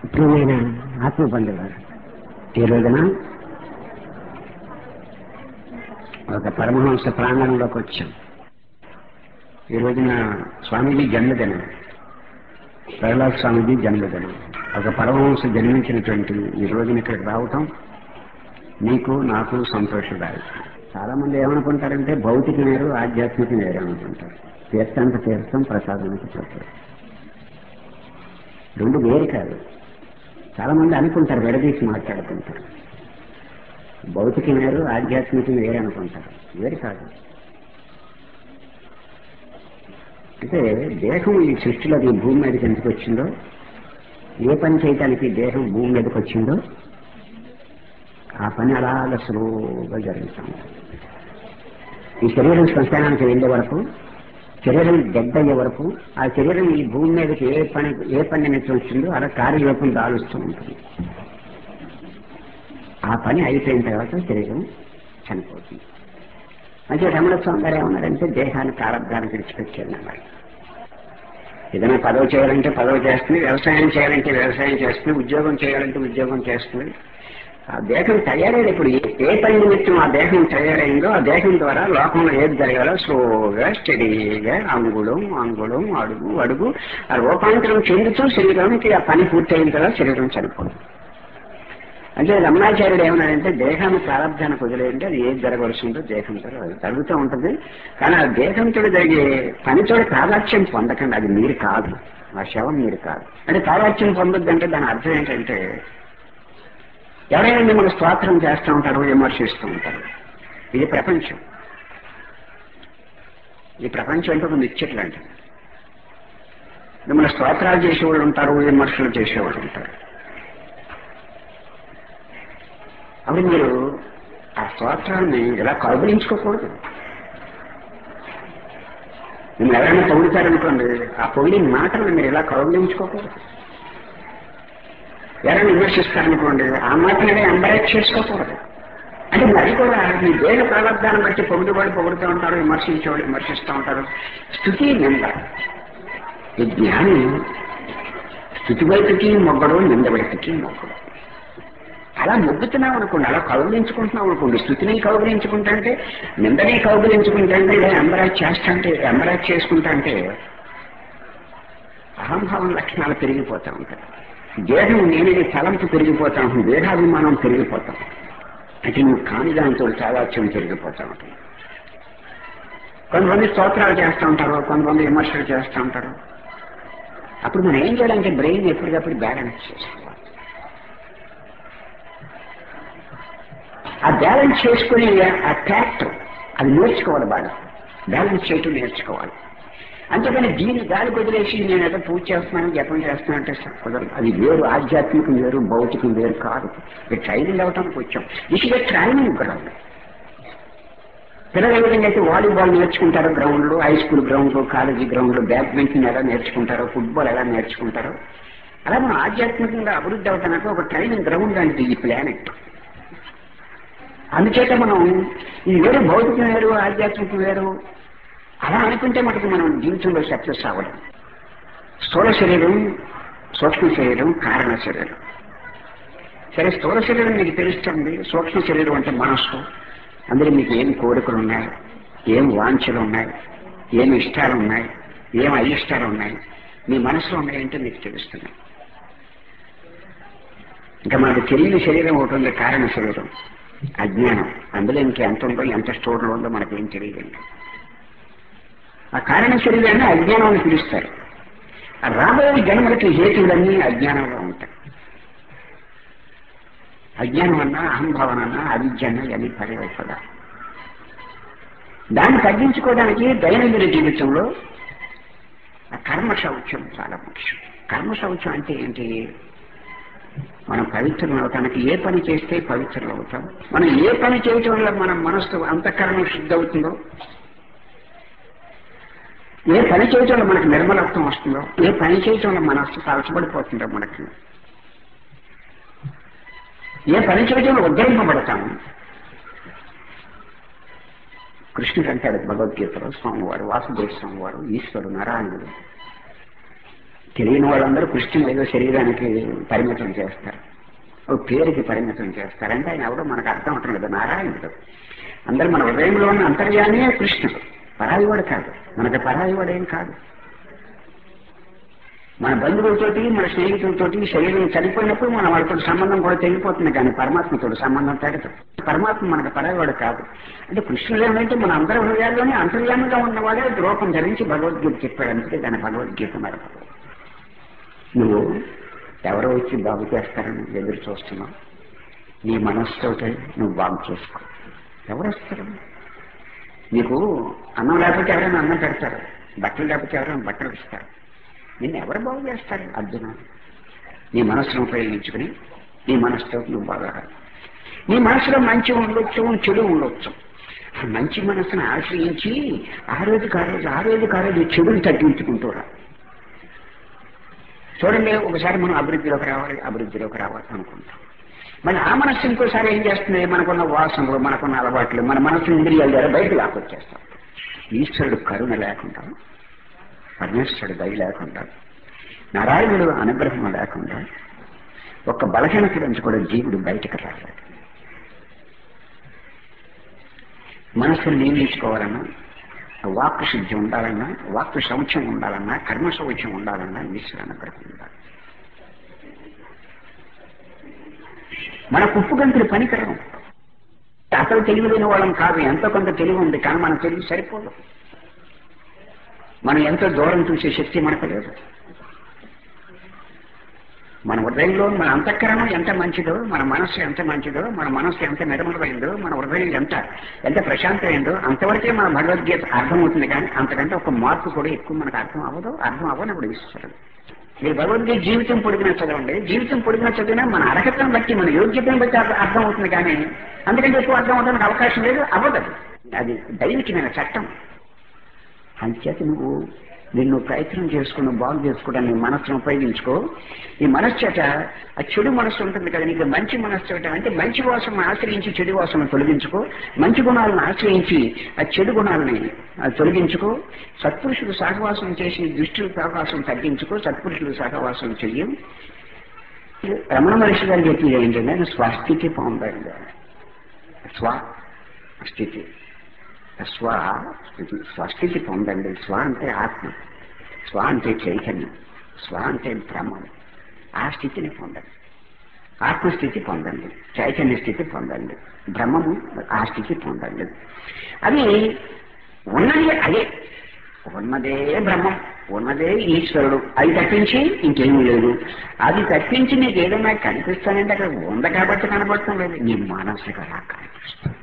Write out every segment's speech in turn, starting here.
ప్రియమైన ఆత్మబంధువులు ఈ రోజున ఒక పరమహంస ప్రాంగణంలోకి వచ్చాం ఈ రోజున స్వామీజీ జన్మదినం ప్రహ్లాద్ స్వామీజీ జన్మదినం ఒక పరమహంస జన్మించినటువంటి ఈ రోజున ఇక్కడికి రావటం నీకు నాకు సంతోషదాయకం చాలా మంది ఏమనుకుంటారంటే భౌతిక వేరు ఆధ్యాత్మిక వేరు అనుకుంటారు తీర్థంత తీర్థం ప్రసాదానికి ప్రసాదం రెండు వేరు కాదు చాలా మంది అనుకుంటారు విడదీసి మాట్లాడుకుంటారు భౌతికం వేరు ఆధ్యాత్మికం వేరు అనుకుంటారు వేరు కాదు అంటే దేహం ఈ సృష్టిలో ఈ భూమి మీదకి ఎందుకు వచ్చిందో ఏ పని చేయటానికి దేహం భూమి మీదకి వచ్చిందో ఆ పని అలాగ స్లోగా జరుగుతాం ఈ శరీరం శ్మశానానికి వెళ్ళే వరకు శరీరం డెడ్ అయ్యే వరకు ఆ శరీరం ఈ భూమి మీదకి ఏ పని ఏ పని నిమిత్తం వచ్చిందో అలా కార్యరూపం దాలుస్తూ ఉంటుంది ఆ పని అయిపోయిన తర్వాత శరీరం చనిపోతుంది అంటే రమణ స్వామి గారు ఏమన్నారంటే దేహాన్ని ప్రారంభాన్ని విడిచిపెట్టారు అన్నారు ఏదైనా పదవి చేయాలంటే పదవి చేస్తుంది వ్యవసాయం చేయాలంటే వ్యవసాయం చేస్తుంది ఉద్యోగం చేయాలంటే ఉద్యోగం చేస్తుంది ఆ దేహం తయారైన ఇప్పుడు ఏ- ఏ పని నిమిత్తం ఆ దేహం తయారైందో ఆ దేహం ద్వారా లోకంలో ఏది జరగాలో స్లోగా స్టడీగా అంగుళం అంగుళం అడుగు అడుగు ఆ రూపాంతరం చెందుతూ శరీరానికి ఆ పని పూర్తయిన తర్వాత శరీరం చనిపోతుంది అంటే రమణాచార్యుడు ఏమన్నాడంటే దేహాన్ని ప్రారంభానికి వదిలేయండి అది ఏది జరగవలసిందో దేహంతో అది జరుగుతూ ఉంటుంది కానీ ఆ దేహంతో జరిగే పనితో ప్రాధాత్యం పొందకండి అది మీరు కాదు ఆ శవం మీరు కాదు అంటే ప్రాధాత్యం పొందొద్దంటే దాని అర్థం ఏంటంటే ఎవరైనా మిమ్మల్ని స్తోత్రం చేస్తూ ఉంటారు విమర్శిస్తూ ఉంటారు ఇది ప్రపంచం ఈ ప్రపంచం అంటే ఒక నిశ్చట్లు అంటే మిమ్మల్ని స్తోత్రాలు చేసేవాళ్ళు ఉంటారు విమర్శలు చేసేవాళ్ళు ఉంటారు అప్పుడు మీరు ఆ స్తోత్రాన్ని ఇలా కౌగులించుకోకూడదు మీరు ఎవరైనా పొగుడుతారనుకోండి ఆ పొగిడిన మాటలు మీరు ఇలా కౌగులించుకోకూడదు ఎవరైనా విమర్శిస్తారనుకోండి ఆ మాటనే అంబరేట్ చేసుకోకూడదు అంటే మరి కూడా మీ దేహ ప్రారంభాన్ని బట్టి పొగుడువాడు పొగుడుతూ ఉంటారు విమర్శించేవాడు విమర్శిస్తూ ఉంటారు స్థుతి నింద ఈ జ్ఞాని స్థుతి వైపుకి మొగ్గడు నింద వైపుకి మొగ్గడు అలా మొగ్గుతున్నాం అనుకోండి అలా కౌగులించుకుంటున్నాం అనుకోండి స్థుతిని కౌగులించుకుంటా అంటే నిందనే కౌగులించుకుంటా అంటే ఇలా ఎంబరాజ్ చేస్తా అంటే ఎంబరాజ్ చేసుకుంటా అంటే అహంభావం లక్షణాలు పెరిగిపోతూ ఉంటాయి దేహం నేనని తలంపు పెరిగిపోతా ఉంటుంది దేహాభిమానం పెరిగిపోతాం అంటే నువ్వు కాని దానితో చాలాత్యం పెరిగిపోతూ ఉంటుంది కొంతమంది స్తోత్రాలు చేస్తూ ఉంటారు కొంతమంది విమర్శలు చేస్తూ ఉంటారు అప్పుడు మనం ఏం చేయాలంటే బ్రెయిన్ ఎప్పటికప్పుడు బ్యాలెన్స్ చేసుకోవాలి ఆ బ్యాలెన్స్ చేసుకుని ఆ ట్యాక్ట్ అది నేర్చుకోవాలి బాగా బ్యాలెన్స్ చేయటం నేర్చుకోవాలి అంతేకాని దీన్ని గాలి వదిలేసి నేను ఏదో పూజ చేస్తున్నాను జపం చేస్తున్నాను అంటే కుదరదు అది వేరు ఆధ్యాత్మికం వేరు భౌతికం వేరు కాదు ఇది ట్రైనింగ్ అవటానికి వచ్చాం దిస్ ఇస్ ట్రైనింగ్ గ్రౌండ్ పిల్లలు ఏ విధంగా అయితే వాలీబాల్ నేర్చుకుంటారో గ్రౌండ్లు హై స్కూల్ గ్రౌండ్లు కాలేజీ గ్రౌండ్లు బ్యాడ్మింటన్ ఎలా నేర్చుకుంటారో ఫుట్బాల్ ఎలా నేర్చుకుంటారో అలా మనం ఆధ్యాత్మికంగా అభివృద్ధి అవటానికి ఒక ట్రైనింగ్ గ్రౌండ్ అంటే ఈ ప్లానెట్ అందుచేత మనం ఈ వేరు భౌతికం వేరు ఆధ్యాత్మికం వేరు అలా అనుకుంటే మనకు మనం జీవితంలో సక్సెస్ అవ్వడం స్థూల శరీరం సూక్ష్మ శరీరం కారణ శరీరం సరే స్థూల శరీరం మీకు తెలుస్తుంది సూక్ష్మ శరీరం అంటే మనస్సు అందులో మీకు ఏం కోరికలు ఉన్నాయి ఏం వాంఛలు ఉన్నాయి ఏం ఇష్టాలు ఉన్నాయి ఏం అయిష్టాలు ఉన్నాయి మీ మనసులో ఉన్నాయంటే మీకు తెలుస్తుంది ఇంకా మనకు తెలియని శరీరం ఒకటి ఉంది కారణ శరీరం అజ్ఞానం అందులో ఇంకెంత ఉందో ఎంత స్టోర్లో ఉందో మనకేం తెలియదండి ఆ కారణ శరీరాన్ని అజ్ఞానం అని పిలుస్తారు ఆ రాబోయే జన్మలకి హేతువులన్నీ అజ్ఞానంలో ఉంటాయి అజ్ఞానం అన్నా అహంభావన అన్నా అవిద్య అన్నా ఇవన్నీ పర్యవైపదా దాన్ని తగ్గించుకోవడానికి దైనందిన జీవితంలో ఆ కర్మ శౌచ్యం చాలా ముఖ్యం కర్మ శౌచ్యం అంటే ఏంటి మనం పవిత్రులు అవటానికి ఏ పని చేస్తే పవిత్రులు అవుతాం మనం ఏ పని చేయటం వల్ల మన మనస్సు అంతఃకరణం శుద్ధి అవుతుందో ఏ పని చేయటం వల్ల మనకు నిర్మలత్వం వస్తుందో ఏ పని చేయటం వల్ల మనస్సు పలచబడిపోతుందో మనకి ఏ పని చేయటం వల్ల ఉద్ధరింపబడతాము కృష్ణుడు అంటాడు భగవద్గీతలో స్వామివారు వాసుదేవ స్వామివారు ఈశ్వరుడు నారాయణుడు తెలియని వాళ్ళందరూ కృష్ణుని ఏదో శరీరానికి పరిమితం చేస్తారు ఓ పేరుకి పరిమితం చేస్తారంటే ఆయన ఎవడో మనకు అర్థం అవుతుంది కదా నారాయణుడు అందరూ మన హృదయంలో ఉన్న అంతర్యామే కృష్ణుడు పరాయివాడు కాదు మనకి పరాయివాడు ఏం కాదు మన బంధువులతోటి మన స్నేహితులతోటి శరీరం చనిపోయినప్పుడు మన వాళ్ళతో సంబంధం కూడా తెగిపోతుంది కానీ పరమాత్మతో సంబంధం తెగదు పరమాత్మ మనకు పరాయవాడు కాదు అంటే కృష్ణుడు ఏమంటే మన అందరి హృదయాల్లోనే అంతర్యామిగా ఉన్నవాడే రూపం ధరించి భగవద్గీత చెప్పాడు అందుకే దాని భగవద్గీత మరొక నువ్వు ఎవరో వచ్చి బాగు చేస్తారని ఎదురు చూస్తున్నావు నీ మనస్సుతోటే నువ్వు బాగు చేసుకో ఎవరు వస్తారు నీకు అన్నం లేకపోతే ఎవరైనా అన్నం పెడతారు బట్టలు లేకపోతే ఎవరైనా బట్టలు ఇస్తారు నిన్ను ఎవరు బాగు చేస్తారు అర్జున నీ మనస్సును ఉపయోగించుకుని నీ మనసుతో నువ్వు బాగా నీ మనసులో మంచి ఉండొచ్చు చెడు ఉండొచ్చు ఆ మంచి మనసును ఆశ్రయించి ఆ రోజు కారోజు ఆ రోజు కారోజు చెడుని తగ్గించుకుంటూ రా చూడండి ఒకసారి మనం అభివృద్ధిలోకి రావాలి అభివృద్ధిలోకి రావాలి అనుకుంటాం మరి ఆ మనస్సు ఇంకోసారి ఏం చేస్తుంది మనకున్న వాసనలు మనకున్న అలవాట్లు మన మనసు ఇంద్రియాల ద్వారా బయటకు లాక్కొచ్చేస్తాం ఈశ్వరుడు కరుణ లేకుండా పరమేశ్వరుడు దయ లేకుండా నారాయణుడు అనుగ్రహం లేకుండా ఒక్క బలహీనత నుంచి కూడా జీవుడు బయటకు రాలేదు మనసును నియమించుకోవాలన్నా వాక్కు శుద్ధి ఉండాలన్నా వాక్కు శౌచ్యం ఉండాలన్నా కర్మ శౌచ్యం ఉండాలన్నా ఈశ్వర అనుగ్రహం ఉండాలి మన కుప్పు గంతులు పనికరం అసలు తెలివి లేని వాళ్ళం కాదు ఎంతో కొంత తెలివి ఉంది కానీ మన తెలివి సరిపోదు మనం ఎంతో దూరం చూసే శక్తి మనకు లేదు మన హృదయంలో మన అంతఃకరణం ఎంత మంచిదో మన మనస్సు ఎంత మంచిదో మన మనస్సు ఎంత నిర్మలమైందో మన హృదయం ఎంత ఎంత ప్రశాంతమైందో అంతవరకే మన భగవద్గీత అర్థమవుతుంది కానీ అంతకంటే ఒక మార్పు కూడా ఎక్కువ మనకు అర్థం అవ్వదు అర్థం అవ్వనప్పుడు ఈశ్వరుడు మీరు భగవద్గీత జీవితం పొడిగిన చదవండి జీవితం పొడిగిన చదివినా మన అర్హతను బట్టి మన యోగ్యతను బట్టి అర్థం అర్థం అవుతుంది కానీ అందుకంటే ఎక్కువ అర్థం అవడానికి అవకాశం లేదు అవ్వదు అది దైవికమైన చట్టం అంచేత నువ్వు నిన్ను ప్రయత్నం చేసుకుని బాగు చేసుకోవడానికి నీ మనస్సును ఉపయోగించుకో ఈ మనస్సు చేత ఆ చెడు మనస్సు ఉంటుంది కదా నీకు మంచి మనస్సు చేత అంటే మంచి వాసన ఆశ్రయించి చెడు వాసన తొలగించుకో మంచి గుణాలను ఆశ్రయించి ఆ చెడు గుణాలని ఆ, తొలగించుకో సత్పురుషుడు సహవాసం చేసి దుష్టుల సహవాసం తగ్గించుకో సత్పురుషుడు సహవాసం చెయ్యం రమణ మహర్షి గారు చెప్పేది ఏంటంటే స్వస్థితి పొందండి స్వ స్థితి స్వ స్థితి స్వస్థితి పొందండి స్వ అంటే ఆత్మ స్వ అంటే చైతన్యం స్వ అంటే బ్రహ్మం ఆ స్థితిని పొందండి ఆత్మస్థితి పొందండి చైతన్య స్థితి పొందండి బ్రహ్మము ఆ స్థితి పొందండి అది ఉన్నది అదే ఉన్నదే బ్రహ్మం ఉన్నదే ఈశ్వరుడు అది తప్పించి ఇంకేమీ లేదు అది తప్పించి నీకు ఏదైనా కనిపిస్తానంటే అక్కడ ఉంది కాబట్టి కనబడటం లేదు నీ మనసుకు అలా కనిపిస్తుంది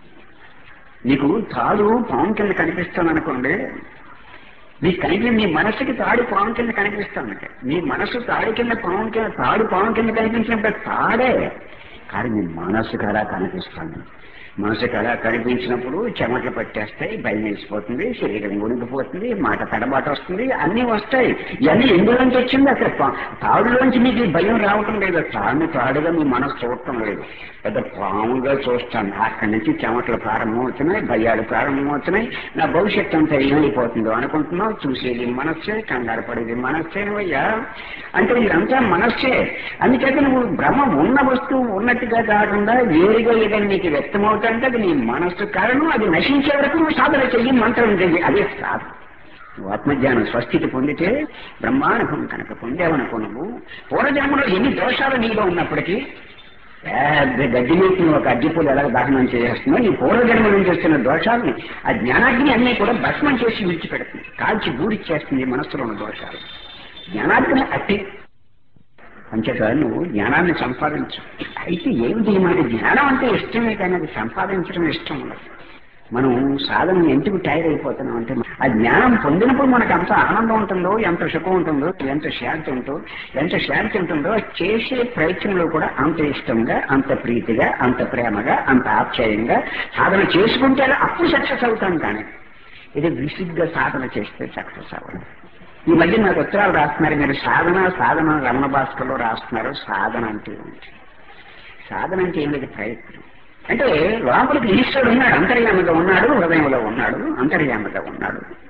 నీకు తాడు పాము కింద కనిపిస్తాను అనుకోండి నీకు కనిపి నీ మనసుకి తాడు పాము కింద కనిపిస్తాను నీ మనసు తాడు కింద పాము కింద తాడు పాము కింద కనిపించినప్పుడు తాడే కానీ నీ మనసుకు అలా కనిపిస్తాను మనసుకు అలా కనిపించినప్పుడు చెమటలు పట్టేస్తాయి భయం వేసిపోతుంది శరీరం గుణిగిపోతుంది మాట తడబాటు వస్తుంది అన్నీ వస్తాయి ఇవన్నీ ఎందులోంచి వచ్చింది అసలు పా- తాడులోంచి నీకు ఈ భయం రావటం లేదు తాడుని తాడుగా మీ మనసు చూడటం లేదు పెద్ద పాముగా చూస్తాను అక్కడి నుంచి చెమటలు ప్రారంభమవుతున్నాయి భయాలు ప్రారంభమవుతున్నాయి నా భవిష్యత్తు అంతా ఏమైపోతుందో అనుకుంటున్నావు చూసేది మనస్సే కంగారు పడేది మనస్సే అయ్యా అంటే ఇదంతా మనస్సే అందుకైతే నువ్వు భ్రమ ఉన్న వస్తువు ఉన్నట్టుగా కాకుండా వేరుగా ఏదైనా నీకు వ్యక్తమవుతుంటే అది నీ మనస్సు కారణం అది నశించే వరకు నువ్వు సాధన చెయ్యి మంత్రం చెయ్యి అదే సాధన నువ్వు ఆత్మజ్ఞానం స్వస్థితి పొందితే బ్రహ్మానుభవం కనుక పొందావనుకో నువ్వు పూర్వజన్మలో ఎన్ని దోషాలు నీలో ఉన్నప్పటికీ పెద్ద గడ్డి నీటి ఒక అగ్గిపూలు ఎలా దహనం చేసేస్తుందో నీ పూర్వజన్మ నుంచి వస్తున్న దోషాలని ఆ జ్ఞానాగ్ని అన్నీ కూడా భస్మం చేసి విడిచిపెడుతుంది కాల్చి బూడిచ్చేస్తుంది మనస్సులో ఉన్న దోషాలు జ్ఞానాగ్ని అట్టి అంచేత నువ్వు జ్ఞానాన్ని సంపాదించు అయితే ఏమిటి మనకి జ్ఞానం అంటే ఇష్టమే కానీ అది సంపాదించడం ఇష్టం ఉండదు మనం సాధన ఎందుకు టైర్ అయిపోతున్నాం అంటే ఆ జ్ఞానం పొందినప్పుడు మనకు అంత ఆనందం ఉంటుందో ఎంత సుఖం ఉంటుందో ఎంత శాంతి ఉంటుందో ఎంత శాంతి ఉంటుందో చేసే ప్రయత్నంలో కూడా అంత ఇష్టంగా అంత ప్రీతిగా అంత ప్రేమగా అంత ఆప్యాయంగా సాధన చేసుకుంటే అప్పుడు సక్సెస్ అవుతాం కానీ ఇది విసిగ్గా సాధన చేస్తే సక్సెస్ అవ్వదు ఈ మధ్య నాకు ఉత్తరాలు రాస్తున్నారు మీరు సాధన సాధన రమణ భాస్కర్లో రాస్తున్నారు సాధన అంటే ఏంటి సాధన అంటే ఏం లేదు ప్రయత్నం అంటే లోపలికి ఈశ్వరుడు ఉన్నాడు అంతర్యామిగా ఉన్నాడు హృదయంలో ఉన్నాడు అంతర్యామిగా ఉన్నాడు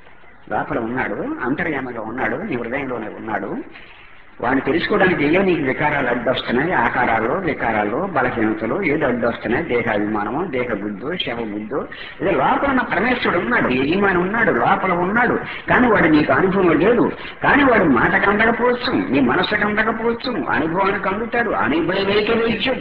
లోపల ఉన్నాడు అంతర్యామగా ఉన్నాడు నీ హృదయంలోనే ఉన్నాడు వాడిని తెలుసుకోవడానికి ఏదో నీకు వికారాలు అడ్డొస్తున్నాయి ఆకారాలు వికారాలు బలహీనతలు ఏదో అడ్డొస్తున్నాయి దేహాభిమానము దేహ బుద్ధు శవ బుద్ధు ఇది లోపల ఉన్న పరమేశ్వరుడు ఉన్నాడు యజమాని ఉన్నాడు లోపల ఉన్నాడు కానీ వాడు నీకు అనుభవం లేదు కానీ వాడు మాటకు అందకపోవచ్చు నీ మనసుకు అందకపోవచ్చు అనుభవానికి అందుతాడు అనుభవైక విషయం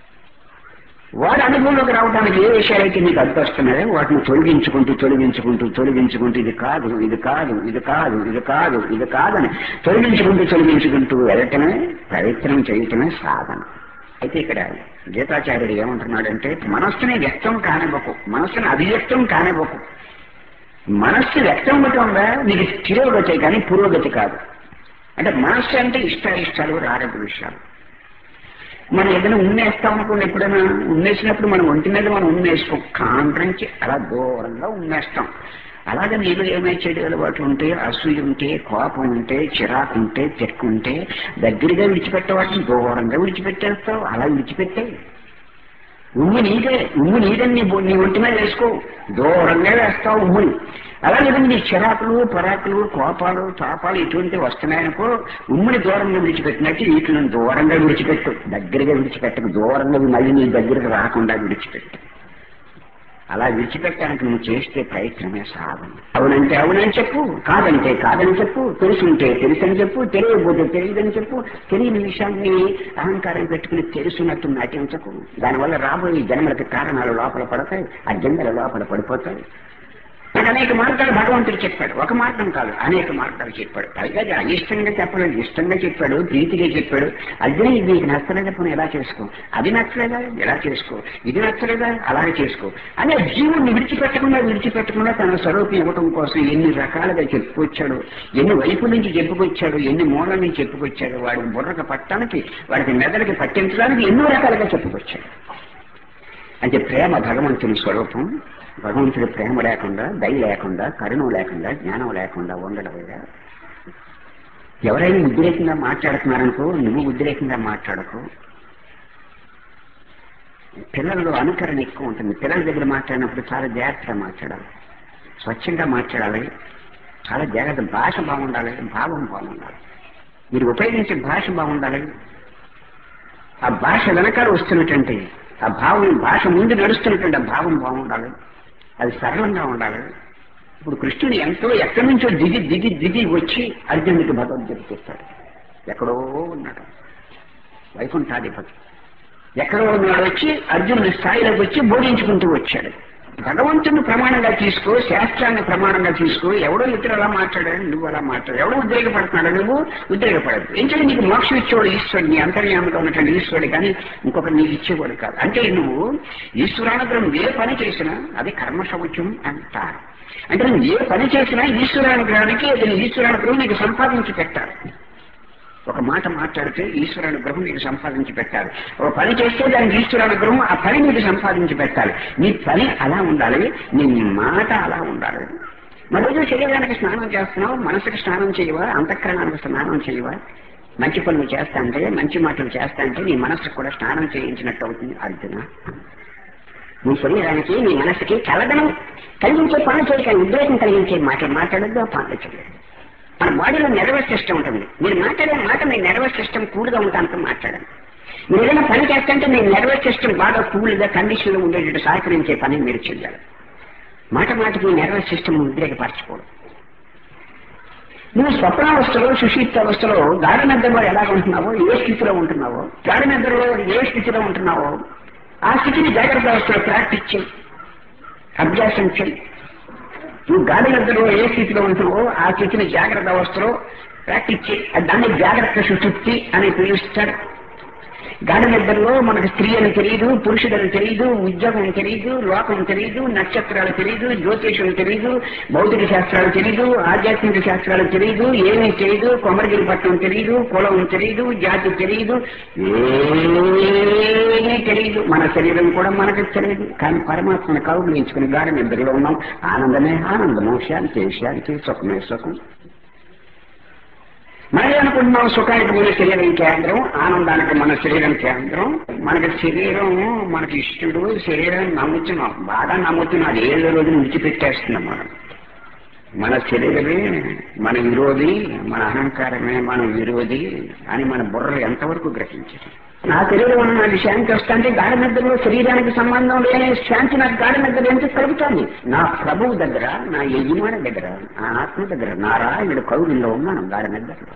వాడి అనుభవంలోకి రావడానికి ఏ విషయాలైతే నీకు అడ్డొస్తున్నాయో వాటిని తొలగించుకుంటూ తొలగించుకుంటూ తొలగించుకుంటూ ఇది కాదు ఇది కాదు ఇది కాదు ఇది కాదు ఇది కాదని తొలగించుకుంటూ తొలగించుకుంటూ వెళ్ళటమే ప్రయత్నం చేయటమే సాధన అయితే ఇక్కడ గీతాచార్యుడు ఏమంటున్నాడంటే మనస్సుని వ్యక్తం కానివ్వకు మనస్సుని అభివ్యక్తం కానివ్వకు మనస్సు వ్యక్తం అవుతుందా నీకు తిరోగతి కానీ పురోగతి కాదు అంటే మనస్సు అంటే ఇష్టాయిష్టాలు రాగత విషయాలు మనం ఏదైనా ఉమ్మేస్తాం అనుకోండి ఎప్పుడైనా ఉమ్మేసినప్పుడు మనం ఒంటి మీద మనం ఉమ్మేసుకోం కాండ్రించి అలా దూరంగా ఉమ్మేస్తాం అలాగే నీలో ఏమైనా చెడు అలవాట్లు ఉంటే అసూయ ఉంటే కోపం ఉంటే చిరాకు ఉంటే తెక్కు ఉంటే దగ్గరగా విడిచిపెట్టే వాటిని దూరంగా విడిచిపెట్టేస్తావు అలా విడిచిపెట్టాయి ఉమ్ము నీదే ఉమ్ము నీదని నీ బొ- నీ ఒంటి మీద వేసుకో దూరంగా వేస్తావు ఉమ్ముని అలాగే నీ చిరాకులు పరాకులు కోపాలు తాపాలు ఇటువంటి వస్తున్నాయనుకో ఉమ్ముని దూరంగా విడిచిపెట్టినట్టు వీటిని దూరంగా విడిచిపెట్టు దగ్గరగా విడిచిపెట్టకు దూరంగా మళ్ళీ నీ దగ్గరకు రాకుండా విడిచిపెట్టు అలా విడిచిపెట్టడానికి నువ్వు చేస్తే ప్రయత్నమే సాధన అవునంటే అవునని చెప్పు కాదంటే కాదని చెప్పు తెలుసుంటే తెలుసని చెప్పు తెలియకపోతే తెలియదని చెప్పు తెలియని విషయాన్ని అహంకారం పెట్టుకుని తెలుసున్నట్టు నటించకు దానివల్ల రాబోయే జన్మలకి కారణాలు లోపల పడతాయి ఆ జన్మల లోపల పడిపోతాయి నాకు అనేక మార్గాలు భగవంతుడు చెప్పాడు ఒక మార్గం కాదు అనేక మార్గాలు చెప్పాడు పైగా అది అయిష్టంగా చెప్పలేదు ఇష్టంగా చెప్పాడు ప్రీతిగా చెప్పాడు అదే ఇది నీకు నచ్చలేదా పోనీ ఎలా చేసుకో అది నచ్చలేదా ఎలా చేసుకో ఇది నచ్చలేదా అలాగే చేసుకో అనే జీవుని విడిచిపెట్టకుండా విడిచిపెట్టకుండా తన స్వరూపం ఇవ్వటం కోసం ఎన్ని రకాలుగా చెప్పుకొచ్చాడు ఎన్ని వైపు నుంచి చెప్పుకొచ్చాడు ఎన్ని మూలల నుంచి చెప్పుకొచ్చాడు వాడి బుర్రకు పట్టడానికి వాడికి మెదడుకి పట్టించడానికి ఎన్నో రకాలుగా చెప్పుకొచ్చాడు అంటే ప్రేమ భగవంతుని స్వరూపం భగవంతుడి ప్రేమ లేకుండా దయ లేకుండా కరుణ లేకుండా జ్ఞానం లేకుండా ఉండడమేగా ఎవరైనా ఉద్రేకంగా మాట్లాడుతున్నారనుకో నువ్వు ఉద్రేకంగా మాట్లాడకు పిల్లల్లో అనుకరణ ఎక్కువ ఉంటుంది పిల్లల దగ్గర మాట్లాడినప్పుడు చాలా జాగ్రత్తగా మాట్లాడాలి స్వచ్ఛంగా మాట్లాడాలి చాలా జాగ్రత్త భాష బాగుండాలి భావం బాగుండాలి మీరు ఉపయోగించే భాష బాగుండాలి ఆ భాష వెనకాల వస్తున్నటువంటి ఆ భావం భాష ముందు నడుస్తున్నటువంటి ఆ భావం బాగుండాలి అది సరళంగా ఉండాలి ఇప్పుడు కృష్ణుడు ఎంతో ఎక్కడి నుంచో దిగి దిగి దిగి వచ్చి అర్జునుడికి భగవద్గీత చెప్పాడు ఎక్కడో ఉన్నాడు వైకుంఠాధిపతి ఎక్కడో ఉన్నాడు వచ్చి అర్జునుడి స్థాయిలోకి వచ్చి బోధించుకుంటూ వచ్చాడు భగవంతుని ప్రమాణంగా తీసుకో శాస్త్రాన్ని ప్రమాణంగా తీసుకో ఎవడో ఇతరు అలా మాట్లాడాడు నువ్వు అలా మాట్లాడు ఎవడో ఉద్రేకపడుతున్నాడు నువ్వు ఉద్రేకపడదు ఏంటంటే నీకు మోక్షం ఇచ్చేవాడు ఈశ్వరుడు నీ అంతర్యామంలో ఉన్నటువంటి ఈశ్వరుడు కానీ ఇంకొకటి నీకు ఇచ్చేవాడు కాదు అంటే నువ్వు ఈశ్వరానుగ్రహం ఏ పని చేసినా అది కర్మ సౌఖ్యం అంటారు అంటే నువ్వు ఏ పని చేసినా ఈశ్వరానుగ్రహానికి అది ఈశ్వరానుగ్రహం నీకు సంపాదించి పెట్టాలి ఒక మాట మాట్లాడితే ఈశ్వరానుగ్రహం నీకు సంపాదించి పెట్టాలి ఒక పని చేస్తే దానికి ఈశ్వరానుగ్రహం ఆ పని నీకు సంపాదించి పెట్టాలి నీ పని అలా ఉండాలి నీ మాట అలా ఉండాలి మరి రోజు శరీరానికి స్నానం చేస్తున్నావు మనసుకి స్నానం చేయవా అంతఃకరణానికి స్నానం చేయవా మంచి పనులు చేస్తా అంటే మంచి మాటలు చేస్తా అంటే నీ మనసుకు కూడా స్నానం చేయించినట్టు అవుతుంది అర్జున నీ శరీరానికి నీ మనసుకి కలగడం కలిగించే పనులు చేయకండి ఉద్రేకం కలిగించే మాటలు మాట్లాడద్దు ఆ పనులు చేయాలి మన బాడీలో నెర్వస్ సిస్టమ్ ఉంటుంది మీరు మాట్లాడే మాట మీ నెర్వస్ సిస్టమ్ కూల్గా ఉంటానికి మాట్లాడండి మీరు ఏదైనా పని చేస్తుంటే మీ నెర్వస్ సిస్టమ్ బాగా కూల్గా కండిషన్లో ఉండేటట్టు సహకరించే పని మీరు చేయాలి మాట మాటకి నెర్వస్ సిస్టమ్ ఉద్రేకపరచుకోవడం నువ్వు స్వప్నావస్థలో సుషిప్తావస్థలో గాఢ నిద్రలో ఎలా ఉంటున్నావో ఏ స్థితిలో ఉంటున్నావో గాఢ నిద్రలో ఏ స్థితిలో ఉంటున్నావో ఆ స్థితిని జాగ్రత్త అవస్థలో ప్రాక్టీస్ చేయి అభ్యాసం చేయి నువ్వు గాలి నిద్రలో ఏ స్థితిలో ఉంటున్నావో ఆ స్థితిని జాగ్రత్త అవస్థలో ప్రాక్టీస్ చేయి దాన్ని జాగ్రత్త సుశుక్తి అని పిలుస్తారు గాఢ నిద్రలో మనకు స్త్రీ అని తెలియదు పురుషుడని తెలియదు ఉద్యోగం తెలియదు లోకం తెలియదు నక్షత్రాలు తెలియదు జ్యోతిషం తెలియదు భౌతిక శాస్త్రాలు తెలియదు ఆధ్యాత్మిక శాస్త్రాలు తెలియదు ఏమీ తెలియదు కొమరగిరి పట్టణం తెలియదు కులం తెలియదు జాతి తెలియదు ఏమీ తెలియదు మన శరీరం కూడా మనకు తెలియదు కానీ పరమాత్మను కౌగులించుకుని గాఢ నిద్రలో ఉన్నాం ఆనందమే ఆనందము శాంతి శాంతి సుఖమే సుఖం మనమే అనుకుంటున్నాం సుఖానికి మన శరీరం కేంద్రం ఆనందానికి మన శరీరం కేంద్రం మనకి శరీరం మనకి ఇష్టడు శరీరాన్ని నమ్ముతున్నాం బాగా నమ్ముతున్నాం అది ఏదో రోజు విడిచిపెట్టేస్తున్నాం మనం మన శరీరమే మన విరోధి మన అహంకారమే మన విరోధి అని మన బుర్రలు ఎంతవరకు గ్రహించారు నా శరీరం ఉన్న నాకు శాంతి వస్తుంటే గాఢ నిద్రలో శరీరానికి సంబంధం లేని శాంతి నాకు గాఢ నిద్ర ఎందుకు కలుగుతోంది నా ప్రభువు దగ్గర నా యజమాని దగ్గర నా ఆత్మ దగ్గర నా రాయుడు కౌరుల్లో ఉన్నాను గాఢ నిద్రలో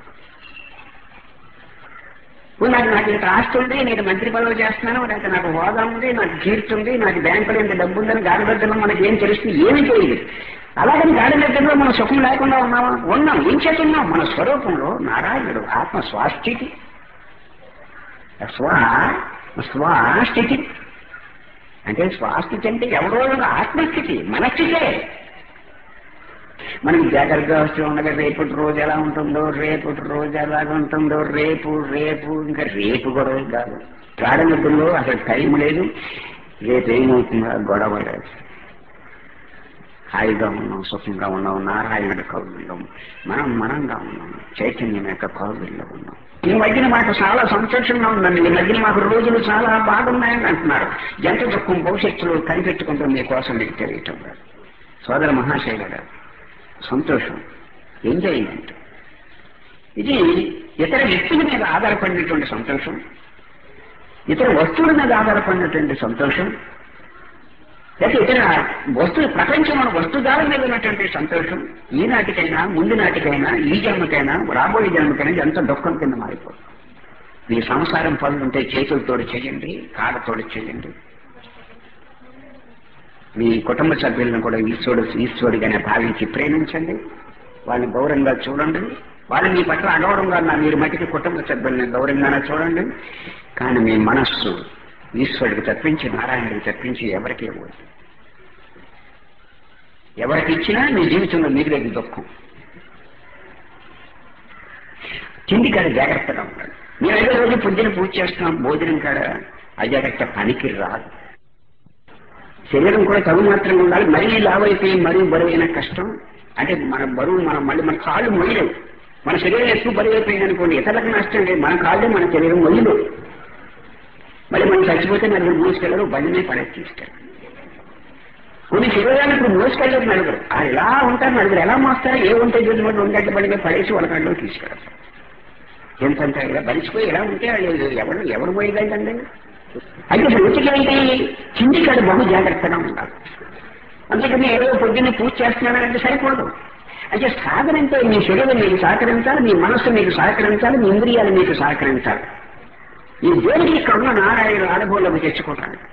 ఇప్పుడు నాకు నాకు ఇంత ఆస్తి ఉంది నేను మంత్రి పదవి చేస్తున్నాను లేకపోతే నాకు హోదా ఉంది నాకు కీర్తి ఉంది నాకు బ్యాంకులో ఇంత డబ్బు ఉందని గాడి దగ్గరలో మనకి ఏం తెలుస్తుంది ఏమీ తెలియదు అలాగని గాడి దగ్గరలో మనం సుఖం లేకుండా ఉన్నామా ఉన్నాం ఏం చేస్తున్నాం మన స్వరూపంలో నారాయణుడు ఆత్మ స్వాస్థితి స్వ స్వాస్థితి అంటే స్వాస్థితి అంటే ఎవరో ఆత్మస్థితి మన స్థితే మనకి జాగ్రత్తగా వస్తూ ఉండగా రేపటి రోజు ఎలా ఉంటుందో రేపటి రోజు ఎలాగ ఉంటుందో రేపు రేపు ఇంకా రేపు గొడవ కాదు ప్రారంభంలో అసలు టైం లేదు రేపు ఏమవుతుందో గొడవ లేదు హాయిగా ఉన్నాం సుఖంగా ఉన్నాం నారాయణుడి కౌరుల్లో మనం మనంగా ఉన్నాం చైతన్యం యొక్క కౌరుల్లో ఉన్నాం ఈ మధ్యన మాకు చాలా సంతోషంగా ఉందండి ఈ మధ్యన మాకు రోజులు చాలా బాగున్నాయని అంటున్నారు ఎంత దుఃఖం భవిష్యత్తులో కనిపెట్టుకుంటూ మీకోసం మీకు తెలియటం లేదు సోదర మహాశైల గారు సంతోషం ఎంజాయ్మెంట్ ఇది ఇతర వ్యక్తుల మీద ఆధారపడినటువంటి సంతోషం ఇతర వస్తువుల మీద ఆధారపడినటువంటి సంతోషం లేకపోతే ఇతర వస్తువు ప్రపంచంలో వస్తుదాల మీద ఉన్నటువంటి సంతోషం ఈనాటికైనా ముందు నాటికైనా ఈ జన్మకైనా రాబోయే జన్మకైనా ఎంత దుఃఖం కింద మారిపోతుంది మీ సంసారం పనులుంటే చేతులతోడు చేయండి కాళ్ళతోడు చేయండి మీ కుటుంబ సభ్యులను కూడా ఈశ్వరుడు ఈశ్వరుడిగానే భావించి ప్రేమించండి వాళ్ళని గౌరవంగా చూడండి వాళ్ళు మీ పట్ల అగౌరవంగా ఉన్నా మీరు మట్టికి కుటుంబ సభ్యుల్ని గౌరవంగానే చూడండి కానీ మీ మనస్సు ఈశ్వరుడికి తప్పించి నారాయణుడికి తప్పించి ఎవరికి ఇవ్వదు ఎవరికి ఇచ్చినా మీ జీవితంలో మిగిలేదు దుఃఖం తిండి కాడ జాగ్రత్తగా ఉండాలి మేము ఏదో రోజు పొద్దున పూజ చేస్తున్నాం భోజనం కాడ అజాగ్రత్త పనికి రాదు శరీరం కూడా తగు మాత్రంగా ఉండాలి మరీ లావైపోయి మరీ బరువైన కష్టం అంటే మన బరువు మన మళ్ళీ మన కాళ్ళు మొయ్యలేవు మన శరీరం ఎక్కువ బరువు అయిపోయింది అనుకోండి ఇతరులకు నష్టం లేదు మన కాళ్ళే మన శరీరం మొయ్యలేవు మళ్ళీ మనం చచ్చిపోతే నలుగురు మోసుకెళ్ళరు బండినే పడేసి తీసుకెళ్ళరు కొన్ని శరీరాన్ని ఇప్పుడు మోసుకెళ్ళరు నలుగురు ఆ ఎలా ఉంటారు నలుగురు ఎలా మోస్తారు ఏ ఉంటే చూసి మరి రెండు గంటల బండిగా పడేసి వాళ్ళ కాళ్ళు తీసుకెళ్ళరు ఎంతంత ఇలా బలిసిపోయి ఎలా ఉంటే వాళ్ళు ఎవరు ఎవరు పోయేదండి అయితే రుచికేంటి చిండి కాడ బహు జాగ్రత్తగా ఉండాలి అందుకని ఏదో పొద్దున్నే పూజ చేస్తున్నానంటే సరిపోదు అంటే సాధన అంటే మీ శరీరం మీకు సహకరించాలి మీ మనస్సు మీకు సహకరించాలి మీ ఇంద్రియాలు మీకు సహకరించాలి ఈ దేనికి ఇక్కడ ఉన్న నారాయణ అనుభవంలోకి తెచ్చుకోవటానికి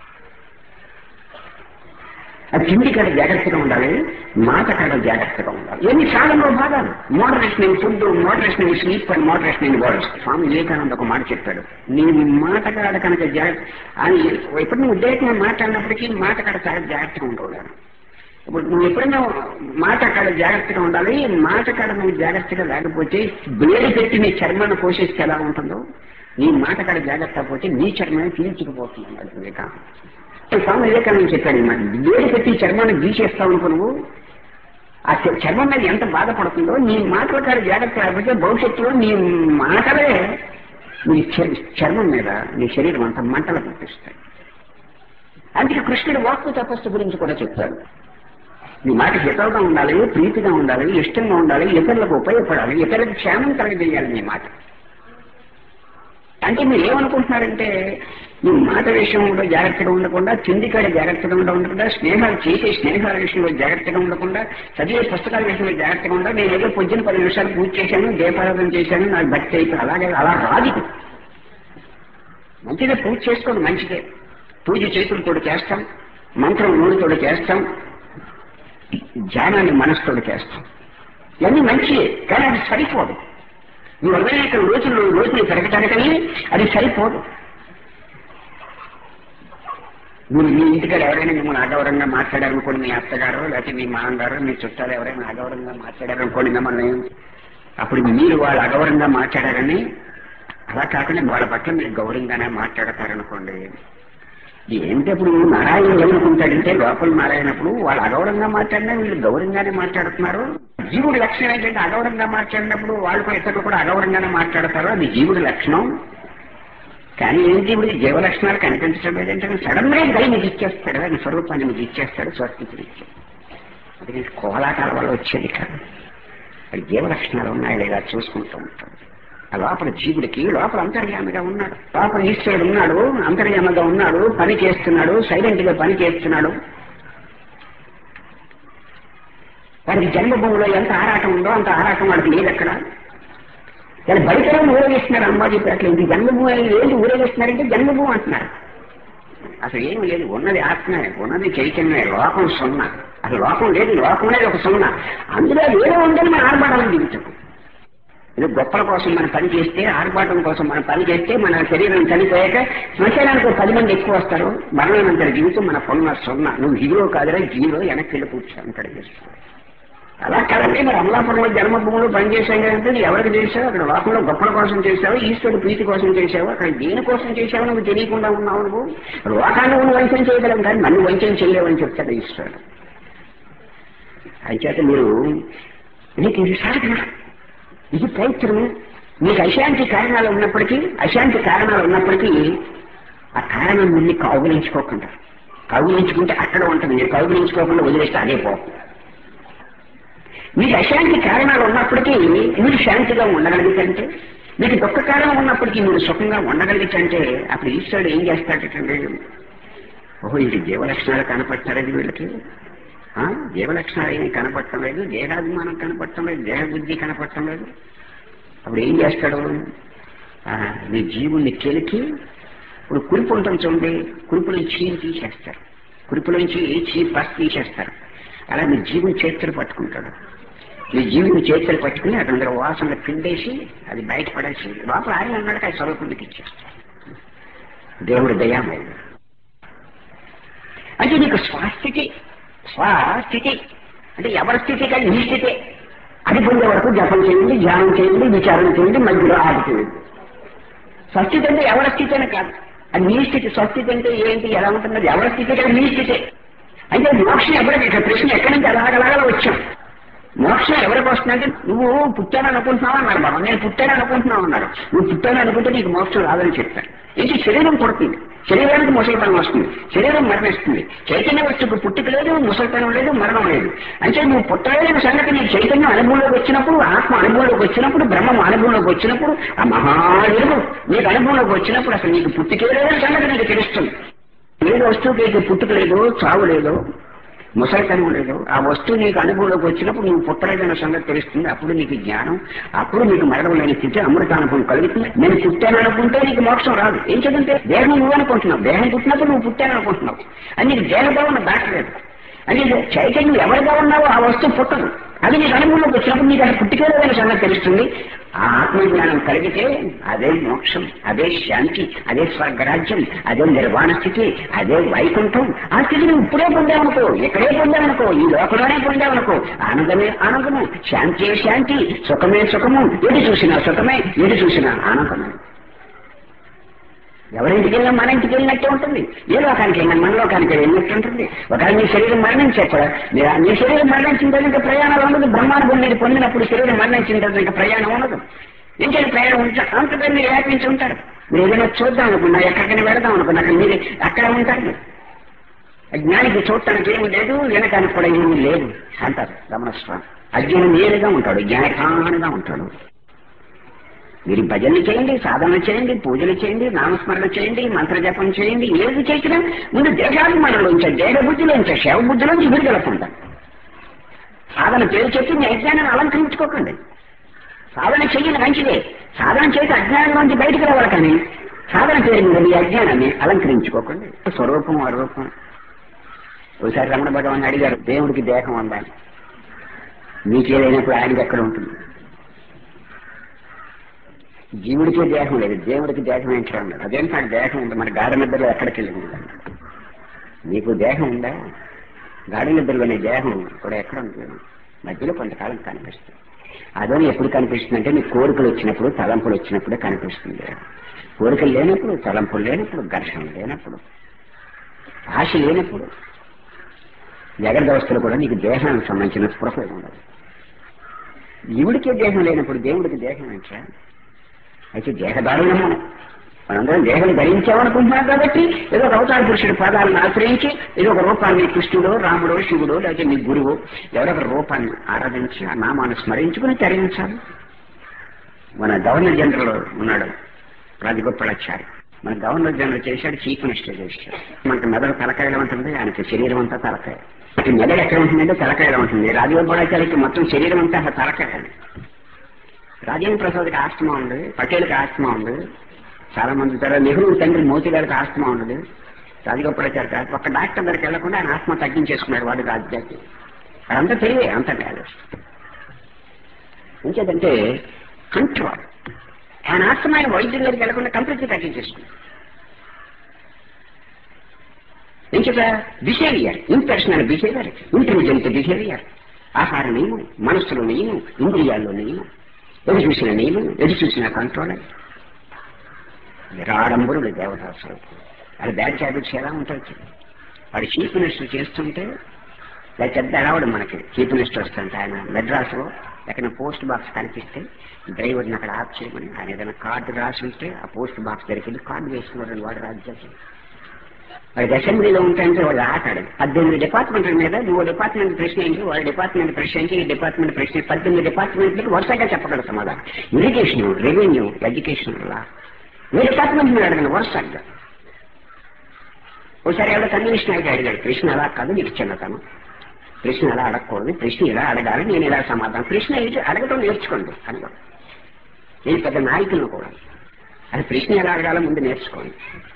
అది తిండి కాడ జాగ్రత్తగా ఉండాలి మాట కాడ జాగ్రత్తగా ఉండాలి ఎన్ని సాధనలో భాగాలు moderation in food moderation in sleep and moderation in words Swami Vivekananda ఒక మాట చెప్పాడు నీ మాట కాడ కనుక జాగ్రత్త అని ఎప్పుడు నువ్వు ఉద్దేశంగా మాట్లాడినప్పటికీ మాట కాడ చాలా జాగ్రత్తగా ఉండవు ఇప్పుడు నువ్వు ఎప్పుడైనా మాట కాడ జాగ్రత్తగా ఉండాలి మాట కాడ నువ్వు జాగ్రత్తగా లేకపోతే బ్లేడ్ పెట్టి నీ చర్మాన్ని పోషిస్తే ఎలా ఉంటుందో నీ మాట కాడ జాగ్రత్త పోతే నీ చర్మాన్ని పీల్చుకుపోతుంది అన్నాడు వివేకానంద స్వామి వివేకానంద చెప్పాడు ఈ మాట బ్లేడ్ పెట్టి చర్మాన్ని గీసేస్తావు అనుకో నువ్వు ఆ చ- చర్మం మీద ఎంత బాధపడుతుందో నీ మాటల కాడ జాగ్రత్త లేకపోతే భవిష్యత్తులో నీ మాటలే నీ చ- చర్మం మీద నీ శరీరం అంతా మంటలు పంపిస్తాయి అందుకే కృష్ణుడు వాక్కు తపస్సు గురించి కూడా చెప్తాడు నీ మాట హితవుగా ఉండాలి ప్రీతిగా ఉండాలి ఇష్టంగా ఉండాలి ఇతరులకు ఉపయోగపడాలి ఇతరులకు క్షేమం కలగజేయాలి నీ మాట అంటే మీరు ఏమనుకుంటున్నారంటే ఈ మాట విషయంలో జాగ్రత్తగా ఉండకుండా తిండికాడ జాగ్రత్తగా ఉండ ఉండకుండా స్నేహాలు చేసే స్నేహాల విషయంలో జాగ్రత్తగా ఉండకుండా చదివే పుస్తకాల విషయంలో జాగ్రత్తగా ఉండాలి నేను ఏదో పొద్దున పది నిమిషాలు పూజ చేశాను దీపారాధన చేశాను నాకు భక్తి అయిపోయి అలాగే అలా రాదు మంచిదే పూజ చేసుకోండి మంచిదే పూజ చేతులతో చేస్తాం మంత్రం నూనెతోటి చేస్తాం ధ్యానాన్ని మనసుతోటి చేస్తాం ఇవన్నీ మంచియే కానీ అది సరిపోదు నువ్వు అనేక రోజులు రోజులు పెరగటానికని అది సరిపోదు మీరు మీ ఇంటికాడ ఎవరైనా మిమ్మల్ని అగౌరవంగా మాట్లాడారనుకోండి మీ అత్తగారు లేకపోతే మీ మామగారు మీ చుట్టాలు ఎవరైనా అగౌరవంగా మాట్లాడారనుకోండి మిమ్మల్ని అప్పుడు మీరు వాళ్ళు అగౌరవంగా మాట్లాడారని అలా కాకుండా వాళ్ళ పట్ల మీరు గౌరవంగానే మాట్లాడతారనుకోండి ఏంటప్పుడు నారాయణ ఏమనుకుంటాడంటే లోపల నారాయణప్పుడు వాళ్ళు అగౌరవంగా మాట్లాడినా వీళ్ళు గౌరవంగానే మాట్లాడుతున్నారు జీవుడి లక్షణం ఏంటంటే అగౌరవంగా మాట్లాడినప్పుడు వాళ్ళు కూడా ఇతరులు కూడా అగౌరవంగానే మాట్లాడతారు అది జీవుడి లక్షణం కానీ ఏంటి ఇప్పుడు ఈ జీవ లక్షణాలు కనిపించడం లేదంటే సడన్ గా గై మీకు ఇచ్చేస్తాడు ఆయన స్వరూపాన్ని మీకు ఇచ్చేస్తాడు స్వస్థితిని ఇచ్చేస్తాడు అది నీకు కోలాటాల వల్ల వచ్చేది కాదు అది జీవ లక్షణాలు ఉన్నాయి లేదా చూసుకుంటూ ఉంటాడు ఆ లోపల జీవుడికి లోపల అంతర్యామిగా ఉన్నాడు లోపల ఈశ్వరుడు ఉన్నాడు అంతర్యామిగా ఉన్నాడు పని చేస్తున్నాడు సైలెంట్ గా పని చేస్తున్నాడు వాడికి జన్మభూమిలో ఎంత ఆరాటం ఉందో అంత ఆరాటం వాడికి లేదు అక్కడ వాళ్ళు బయట ఊరేగిస్తున్నారు అంబాజీపేటలో ఇది జన్మభూమి ఏంటి ఊరేగిస్తున్నారంటే జన్మభూమి అంటున్నారు అసలు ఏమి లేదు ఉన్నది ఆత్మే ఉన్నది చైతన్యమే లోకం సున్నా అసలు లోకం లేదు లోకం అనేది ఒక సున్నా అందులో ఏదో ఉందని మనం ఆర్భాటాలను దిగుతాం ఇది గొప్పల కోసం మనం పని చేస్తే ఆర్భాటం కోసం మనం పని చేస్తే మన శరీరం చనిపోయాక శ్మశానానికి ఒక పది మంది ఎక్కువ వస్తారు మరణానంతర జీవితం మన పనుల సున్నా నువ్వు హీరో కాదురా జీరో వెనక్కి వెళ్ళి కూర్చో అంటాడు చేస్తాడు అలా కాదండి మరి అమలాపురంలో జన్మభూములు పనిచేసాం కదంటే నువ్వు ఎవరికి చేసావు అక్కడ లోకంలో గొప్పల కోసం చేసావు ఈశ్వరుడు ప్రీతి కోసం చేసావు అక్కడ దేని కోసం చేసావు నువ్వు తెలియకుండా ఉన్నావు నువ్వు లోకాన్ని నువ్వు వంచన చేయగలం కానీ నన్ను వంచన చేయలేవని చెప్తాడు ఈశ్వరుడు అంచేత మీరు నీకు ఇది సాధన ఇది ప్రయత్నము మీకు అశాంతి కారణాలు ఉన్నప్పటికీ అశాంతి కారణాలు ఉన్నప్పటికీ ఆ కారణం నుండి కౌగులించుకోకుండా కౌగులించుకుంటే అక్కడ ఉంటుంది మీరు కౌగులించుకోకుండా వదిలేస్తే అదే పోతుంది మీకు అశాంతి కారణాలు ఉన్నప్పటికీ మీరు శాంతిగా ఉండగలిగితే మీకు దుఃఖ కారణం ఉన్నప్పటికీ మీరు సుఖంగా ఉండగలిగితే అప్పుడు ఈశ్వరుడు ఏం చేస్తాడంటే ఓహో ఇది జీవలక్షణాలు కనపడతారది వీళ్ళకి ఆ, జీవలక్షణాలు ఏమి కనపడటం లేదు దేహాభిమానం కనపడటం లేదు దేహబుద్ధి కనపడటం లేదు అప్పుడు ఏం చేస్తాడు ఆ, మీ జీవుణ్ణి కెలికి ఇప్పుడు కురుపు ఉంటుంది చూడండి కురుపు నుంచి చీని తీసేస్తారు కురుపు నుంచి చీ పస్ తీసేస్తారు అలా మీ జీవుని చేతులు పట్టుకుంటాడు మీ జీవుని చేతులు పట్టుకుని అక్కడ వాసనలు పిండేసి అది బయటపడేసి లోపల ఆయన ఉన్నాడు ఆ స్వరూపుడికి ఇచ్చేస్తాడు దేవుడు దయామయుడు అంటే నీకు స్వస్థితి స్వస్థితి అంటే ఎవరి స్థితి కానీ నీ స్థితే అది పొందే వరకు జపం చేయండి ధ్యానం చేయండి విచారణ చేయండి మధ్యలో ఆది చేయండి స్వస్థితి అంటే ఎవరి స్థితి అని కాదు అది నీ స్థితి స్వస్థితి అంటే ఏంటి ఎలా ఉంటుంది అది ఎవరి స్థితి కానీ నీ స్థితే అంటే మోక్షం ఎవరికి ఇక్కడ ప్రశ్న ఎక్కడి నుంచి అలాగలాగా వచ్చాం మోక్షం ఎవరికి వస్తుందంటే నువ్వు పుట్టాను అనుకుంటున్నావు అన్నారు బాబా నేను పుట్టాను అనుకుంటున్నావు అన్నారు నువ్వు పుట్టాను అనుకుంటే నీకు మోక్షం రాదని చెప్తాను ఏంటి శరీరం పుడుతుంది శరీరానికి ముసలితనం వస్తుంది శరీరం మరణిస్తుంది చైతన్య వస్తువుకు పుట్టుక లేదు ముసలితనం లేదు మరణం లేదు అంటే నువ్వు పుట్టలేని సంగతి నీకు చైతన్యం అనుభవంలోకి వచ్చినప్పుడు ఆత్మ అనుభవంలోకి వచ్చినప్పుడు బ్రహ్మం అనుభవంలోకి వచ్చినప్పుడు ఆ మహాదేవు నీకు అనుభవంలోకి వచ్చినప్పుడు అసలు నీకు పుట్టుకే లేదని సంగతి నీకు తెలుస్తుంది ఏ వస్తువుకి అయితే పుట్టుక లేదు చావు లేదు ముసలితనం లేదు ఆ వస్తువు నీకు అనుభవంలోకి వచ్చినప్పుడు నువ్వు పుట్టలేదన్న సంగతి తెలుస్తుంది అప్పుడు నీకు జ్ఞానం అప్పుడు నీకు మరణం లేని స్థితి అమృతానుభవం కలుగుతుంది నేను పుట్టాను అనుకుంటే నీకు మోక్షం రాదు ఏం చదివితే దేహం నువ్వు అనుకుంటున్నావు దేహం పుట్టినప్పుడు నువ్వు పుట్టాను అనుకుంటున్నావు అని నీకు దేహభావన దాటలేదు అని చైతన్యం ఎవరిగా ఉన్నావో ఆ వస్తువు పుట్టదు అది నీకు అనుభవంలోకి వచ్చినప్పుడు నీకు అది పుట్టికేలేదనే సంగతి తెలుస్తుంది ఆ ఆత్మజ్ఞానం కలిగితే అదే మోక్షం అదే శాంతి అదే స్వర్గరాజ్యం అదే నిర్వాణ స్థితి అదే వైకుంఠం ఆ స్థితి నువ్వు ఇప్పుడే పొందావనుకో ఇక్కడే పొందావనుకో ఈ లోకంలోనే పొందావనుకో ఆనందమే ఆనందము శాంతియే శాంతి సుఖమే సుఖము ఎటు చూసినా సుఖమే ఎటు చూసినా ఆనందమే ఎవరింటికి వెళ్ళినా మన ఇంటికి వెళ్ళినట్టే ఉంటుంది ఏ లోకానికి వెళ్ళినా మన లోకానికి వెళ్ళినట్టు ఉంటుంది ఒకవేళ మీ శరీరం మరణించే కూడా మీరు- మీ శరీరం మరణించిన తర్వాత ఇంకా ప్రయాణం ఉండదు బ్రహ్మాండం మీరు పొందినప్పుడు శరీరం మరణించిన తర్వాత ఇంకా ప్రయాణం ఉండదు ఇంకేం ప్రయాణం ఉంటా అంతగా మీరు వ్యాపించి ఉంటారు మీరు ఏదైనా చూద్దాం అనుకున్నా ఎక్కడికైనా వెళదాం అనుకున్నా అక్కడ మీరు అక్కడ ఉంటారు జ్ఞానికి చూడటానికి ఏమి లేదు వినటానికి కూడా ఏమీ లేదు అంటారు రమణస్వామి అజ్ఞానం నేరుగా ఉంటాడు జ్ఞానకానుగా ఉంటాడు మీరు భజనలు చేయండి సాధనలు చేయండి పూజలు చేయండి నామస్మరణ చేయండి మంత్రజపం చేయండి ఏది చేసినా ముందు దేశాభిమానంలోంచే దేహ బుద్ధిలోంచే శవ బుద్ధిలోంచి విడుదల పొందాలి సాధన పేరు చెప్పి మీ అజ్ఞానాన్ని అలంకరించుకోకండి సాధన చెయ్యని మంచిదే సాధన చేసి అజ్ఞానంలోంచి బయటకు రావాలి కానీ సాధన పేరు మీద మీ అజ్ఞానాన్ని అలంకరించుకోకండి స్వరూపం అరూపం ఒకసారి రమణ భగవాన్ అడిగారు దేవుడికి దేహం ఉందా మీకేదైనప్పుడు ఆయనకి ఎక్కడ ఉంటుంది జీవుడికే దేహం లేదు దేవుడికి దేహం ఏంటో అన్నాడు అదేంటి నాకు దేహం ఉంది మరి గాఢ నిద్రలో ఎక్కడికి వెళ్ళింది అన్నాడు. నీకు దేహం ఉందా గాఢ నిద్రలోని దేహం కూడా ఎక్కడ ఉంది మధ్యలో కొంతకాలం కనిపిస్తుంది అదే ఎప్పుడు కనిపిస్తుంది అంటే నీ కోరికలు వచ్చినప్పుడు తలంపులు వచ్చినప్పుడే కనిపిస్తుంది కోరికలు లేనప్పుడు తలంపులు లేనప్పుడు ఘర్షణ లేనప్పుడు ఆశ లేనప్పుడు జాగ్రత్త అవస్థలు కూడా నీకు దేహానికి సంబంధించిన స్పృహ ఉండదు జీవుడికే దేహం లేనప్పుడు దేవుడికి దేహం ఏంట్రా అయితే దేహదారుణము మనందరం దేహం ధరించామనుకుంటున్నాం కాబట్టి ఏదో ఒక అవతార పురుషుడి పాదాలను ఆశ్రయించి ఏదో ఒక రూపాన్ని కృష్ణుడో రాముడో శివుడో లేకపోతే మీ గురువు ఎవరో ఒక రూపాన్ని ఆరాధించి ఆ నామాన్ని స్మరించుకుని తరించాలి మన గవర్నర్ జనరల్ ఉన్నాడు రాజగోపాలాచారి మన గవర్నర్ జనరల్ చేశాడు చీఫ్ మినిస్టర్ చేశాడు మనకి మెదడు తలకాయలో ఉంటుంది ఆయనకి శరీరం అంతా తలకాయ మనకి మెదడు ఎక్కడ ఉంటుందంటే తలకాయలో ఉంటుంది రాజగోపాలాచారికి మొత్తం శరీరం అంతా ఆ తలకాయ రాజేంద్ర ప్రసాద్కి ఆస్తమా ఉంది పటేల్కి ఆస్తమా ఉంది చాలా మంది తర్వాత నెహ్రూ తండ్రి మోతీ గారికి ఆస్తమా ఉండదు రాజగోపాలాచారి గారు ఒక డాక్టర్ దగ్గరికి వెళ్లకుండా ఆయన ఆస్తమా తగ్గించేసుకున్నాడు వాడు రాజ్యానికి అదంతా తెలివే అంత లేదు ఇంకేదంటే కంట్రోల్ ఆయన ఆస్తమా ఆయన వైద్యుల దగ్గరికి వెళ్లకుండా కంప్లీట్గా తగ్గించేసుకున్నాడు ఇంకేత behaviour impersonal behaviour intelligent behaviour ఆహార నియమం మనస్సులో నియమం ఇంద్రియాల్లో నియమం ఎది చూసిన నియమం ఎది చూసిన కంట్రోల్ నిరాడంబరుడు దేవదాసులు అది బ్యాడ్ హ్యాబిట్స్ ఎలా ఉంటాయి వాడు చీఫ్ మినిస్టర్ చేస్తుంటే లేదా పెద్ద అడవడు మనకి చీఫ్ మినిస్టర్ వస్తుంటే ఆయన మెడ్రాస్లో ఎక్కడ పోస్ట్ బాక్స్ కనిపిస్తే డ్రైవర్ని అక్కడ ఆఫ్ చేయమని ఆయన ఏదైనా కార్డు రాసి ఉంటే ఆ పోస్ట్ బాక్స్ దగ్గరికి వెళ్ళి కార్డు వేసుకున్నాడు వాడు రాజ్యానికి వాడికి అసెంబ్లీలో ఉంటాయంటే వాడు ఆటాడు పద్దెనిమిది డిపార్ట్మెంట్ల మీద నువ్వు డిపార్ట్మెంట్ ప్రశ్న ఏంటి వాళ్ళ డిపార్ట్మెంట్ ప్రశ్న ఏంటి ఈ డిపార్ట్మెంట్ ప్రశ్న ఏంటి? పద్దెనిమిది డిపార్ట్మెంట్లకు వరుసగా చెప్పగలరు సమాధానం ఇరిగేషన్ రెవెన్యూ ఎడ్యుకేషన్ లా మీ డిపార్ట్మెంట్ మీద అడగండి వరుసగా ఒకసారి ఎవడో కమ్యూనిస్ట్ నాయకుడు అడిగాడు ప్రశ్న ఎలా కాదు నీకు చిన్నతనం ప్రశ్న ఎలా అడగకూడదు ప్రశ్న ఇలా అడగాలి నేను ఇలా సమాధానం ప్రశ్న ఏంటి అడగటం నేర్చుకోండి అనుకో నేను పెద్ద నాయకులను కూడా అది ప్రశ్న ఎలా అడగాలో ముందు నేర్చుకోండి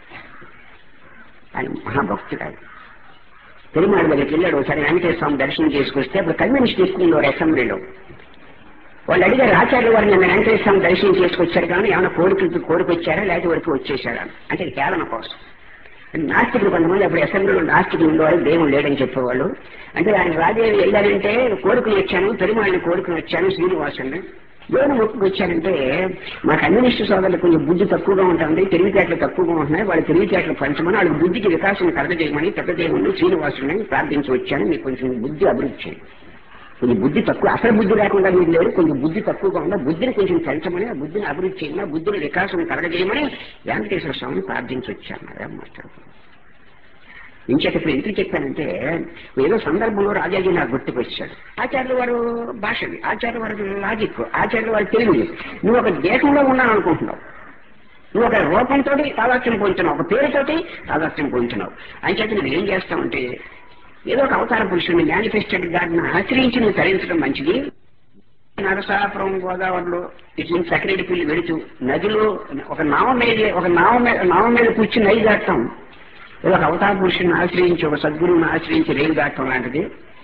ఆయన మహాభక్తుడు ఆయన తిరుమల దగ్గరికి వెళ్ళాడు ఒకసారి వెంకటేశ్వర స్వామి దర్శనం చేసుకొస్తే అప్పుడు కమ్యూనిస్ట్ తీసుకున్నారు అసెంబ్లీలో వాళ్ళు అడిగారు ఆచార్య వారిని నిన్న వెంకటేశ్వర స్వామి దర్శనం చేసుకొచ్చారు కానీ ఏమైనా కోరికలు కోరికొచ్చారా లేకపోతే వరకు వచ్చేసారా అంటే ఇది కేవలం కోసం నాస్తికులు కొంతమంది అప్పుడు అసెంబ్లీలో నాస్తికులు ఉండేవారు దేవుడు లేడని చెప్పేవాళ్ళు అంటే ఆయన రాజేవి వెళ్ళారంటే కోరికలు వచ్చాను పెరుమాళ్ళని కోరికలు వచ్చాను శ్రీనివాసుని దేవుని మొక్కుకు వచ్చారంటే మా కమ్యూనిస్టు సోదరులు కొంచెం బుద్ధి తక్కువగా ఉంటుంది తెలివితేటలు తక్కువగా ఉంటున్నాయి వాళ్ళ తెలివితేటలు పంచమని వాళ్ళ బుద్ధికి వికాసం కలగజేయమని పెద్ద దేవుణ్ణి శ్రీనివాసుని ప్రార్థించి వచ్చాను మీకు కొంచెం బుద్ధి అభివృద్ధి చేయండి కొంచెం బుద్ధి తక్కువ అసలు బుద్ధి లేకుండా మీరు లేరు కొంచెం బుద్ధి తక్కువగా ఉందా బుద్ధిని కొంచెం పెంచమని ఆ బుద్ధిని అభివృద్ధి చేయమని ఆ బుద్ధిని వికాసం కలగజేయమని వెంకటేశ్వర స్వామిని ప్రార్థించి వచ్చాను అదే మాట్లాడుతున్నాను ఇంచేత ఇప్పుడు ఎందుకు చెప్పానంటే ఏదో సందర్భంలో రాజాజీ నాకు గుర్తుకొచ్చాడు ఆచార్యుల వారు భాషది ఆచార్య వారు లాజిక్ ఆచార్యుల వారు తెలివి నువ్వు ఒక దేశంలో ఉన్నాను అనుకుంటున్నావు నువ్వు ఒక రూపంతో తాదాత్యం పొందుతున్నావు ఒక పేరుతోటి తాదాత్యం పొందుతున్నావు అంచేత నువ్వు ఏం చేస్తావంటే ఏదో ఒక అవతార పురుషుడిని మేనిఫెస్టెడ్ గాడిని ఆశ్రయించి నువ్వు తరించడం మంచిది నరసాపురం గోదావరిలో ఇట్లా సకరేటి పిల్లి వెళుతూ నదిలో ఒక నావ మీద ఒక నావ మీద నావ మీద కూర్చుని నది దాటం ఏదో ఒక అవతార పురుషుని ఆశ్రయించి ఒక సద్గురువుని ఆశ్రయించి రేలు దాటం లాంటిది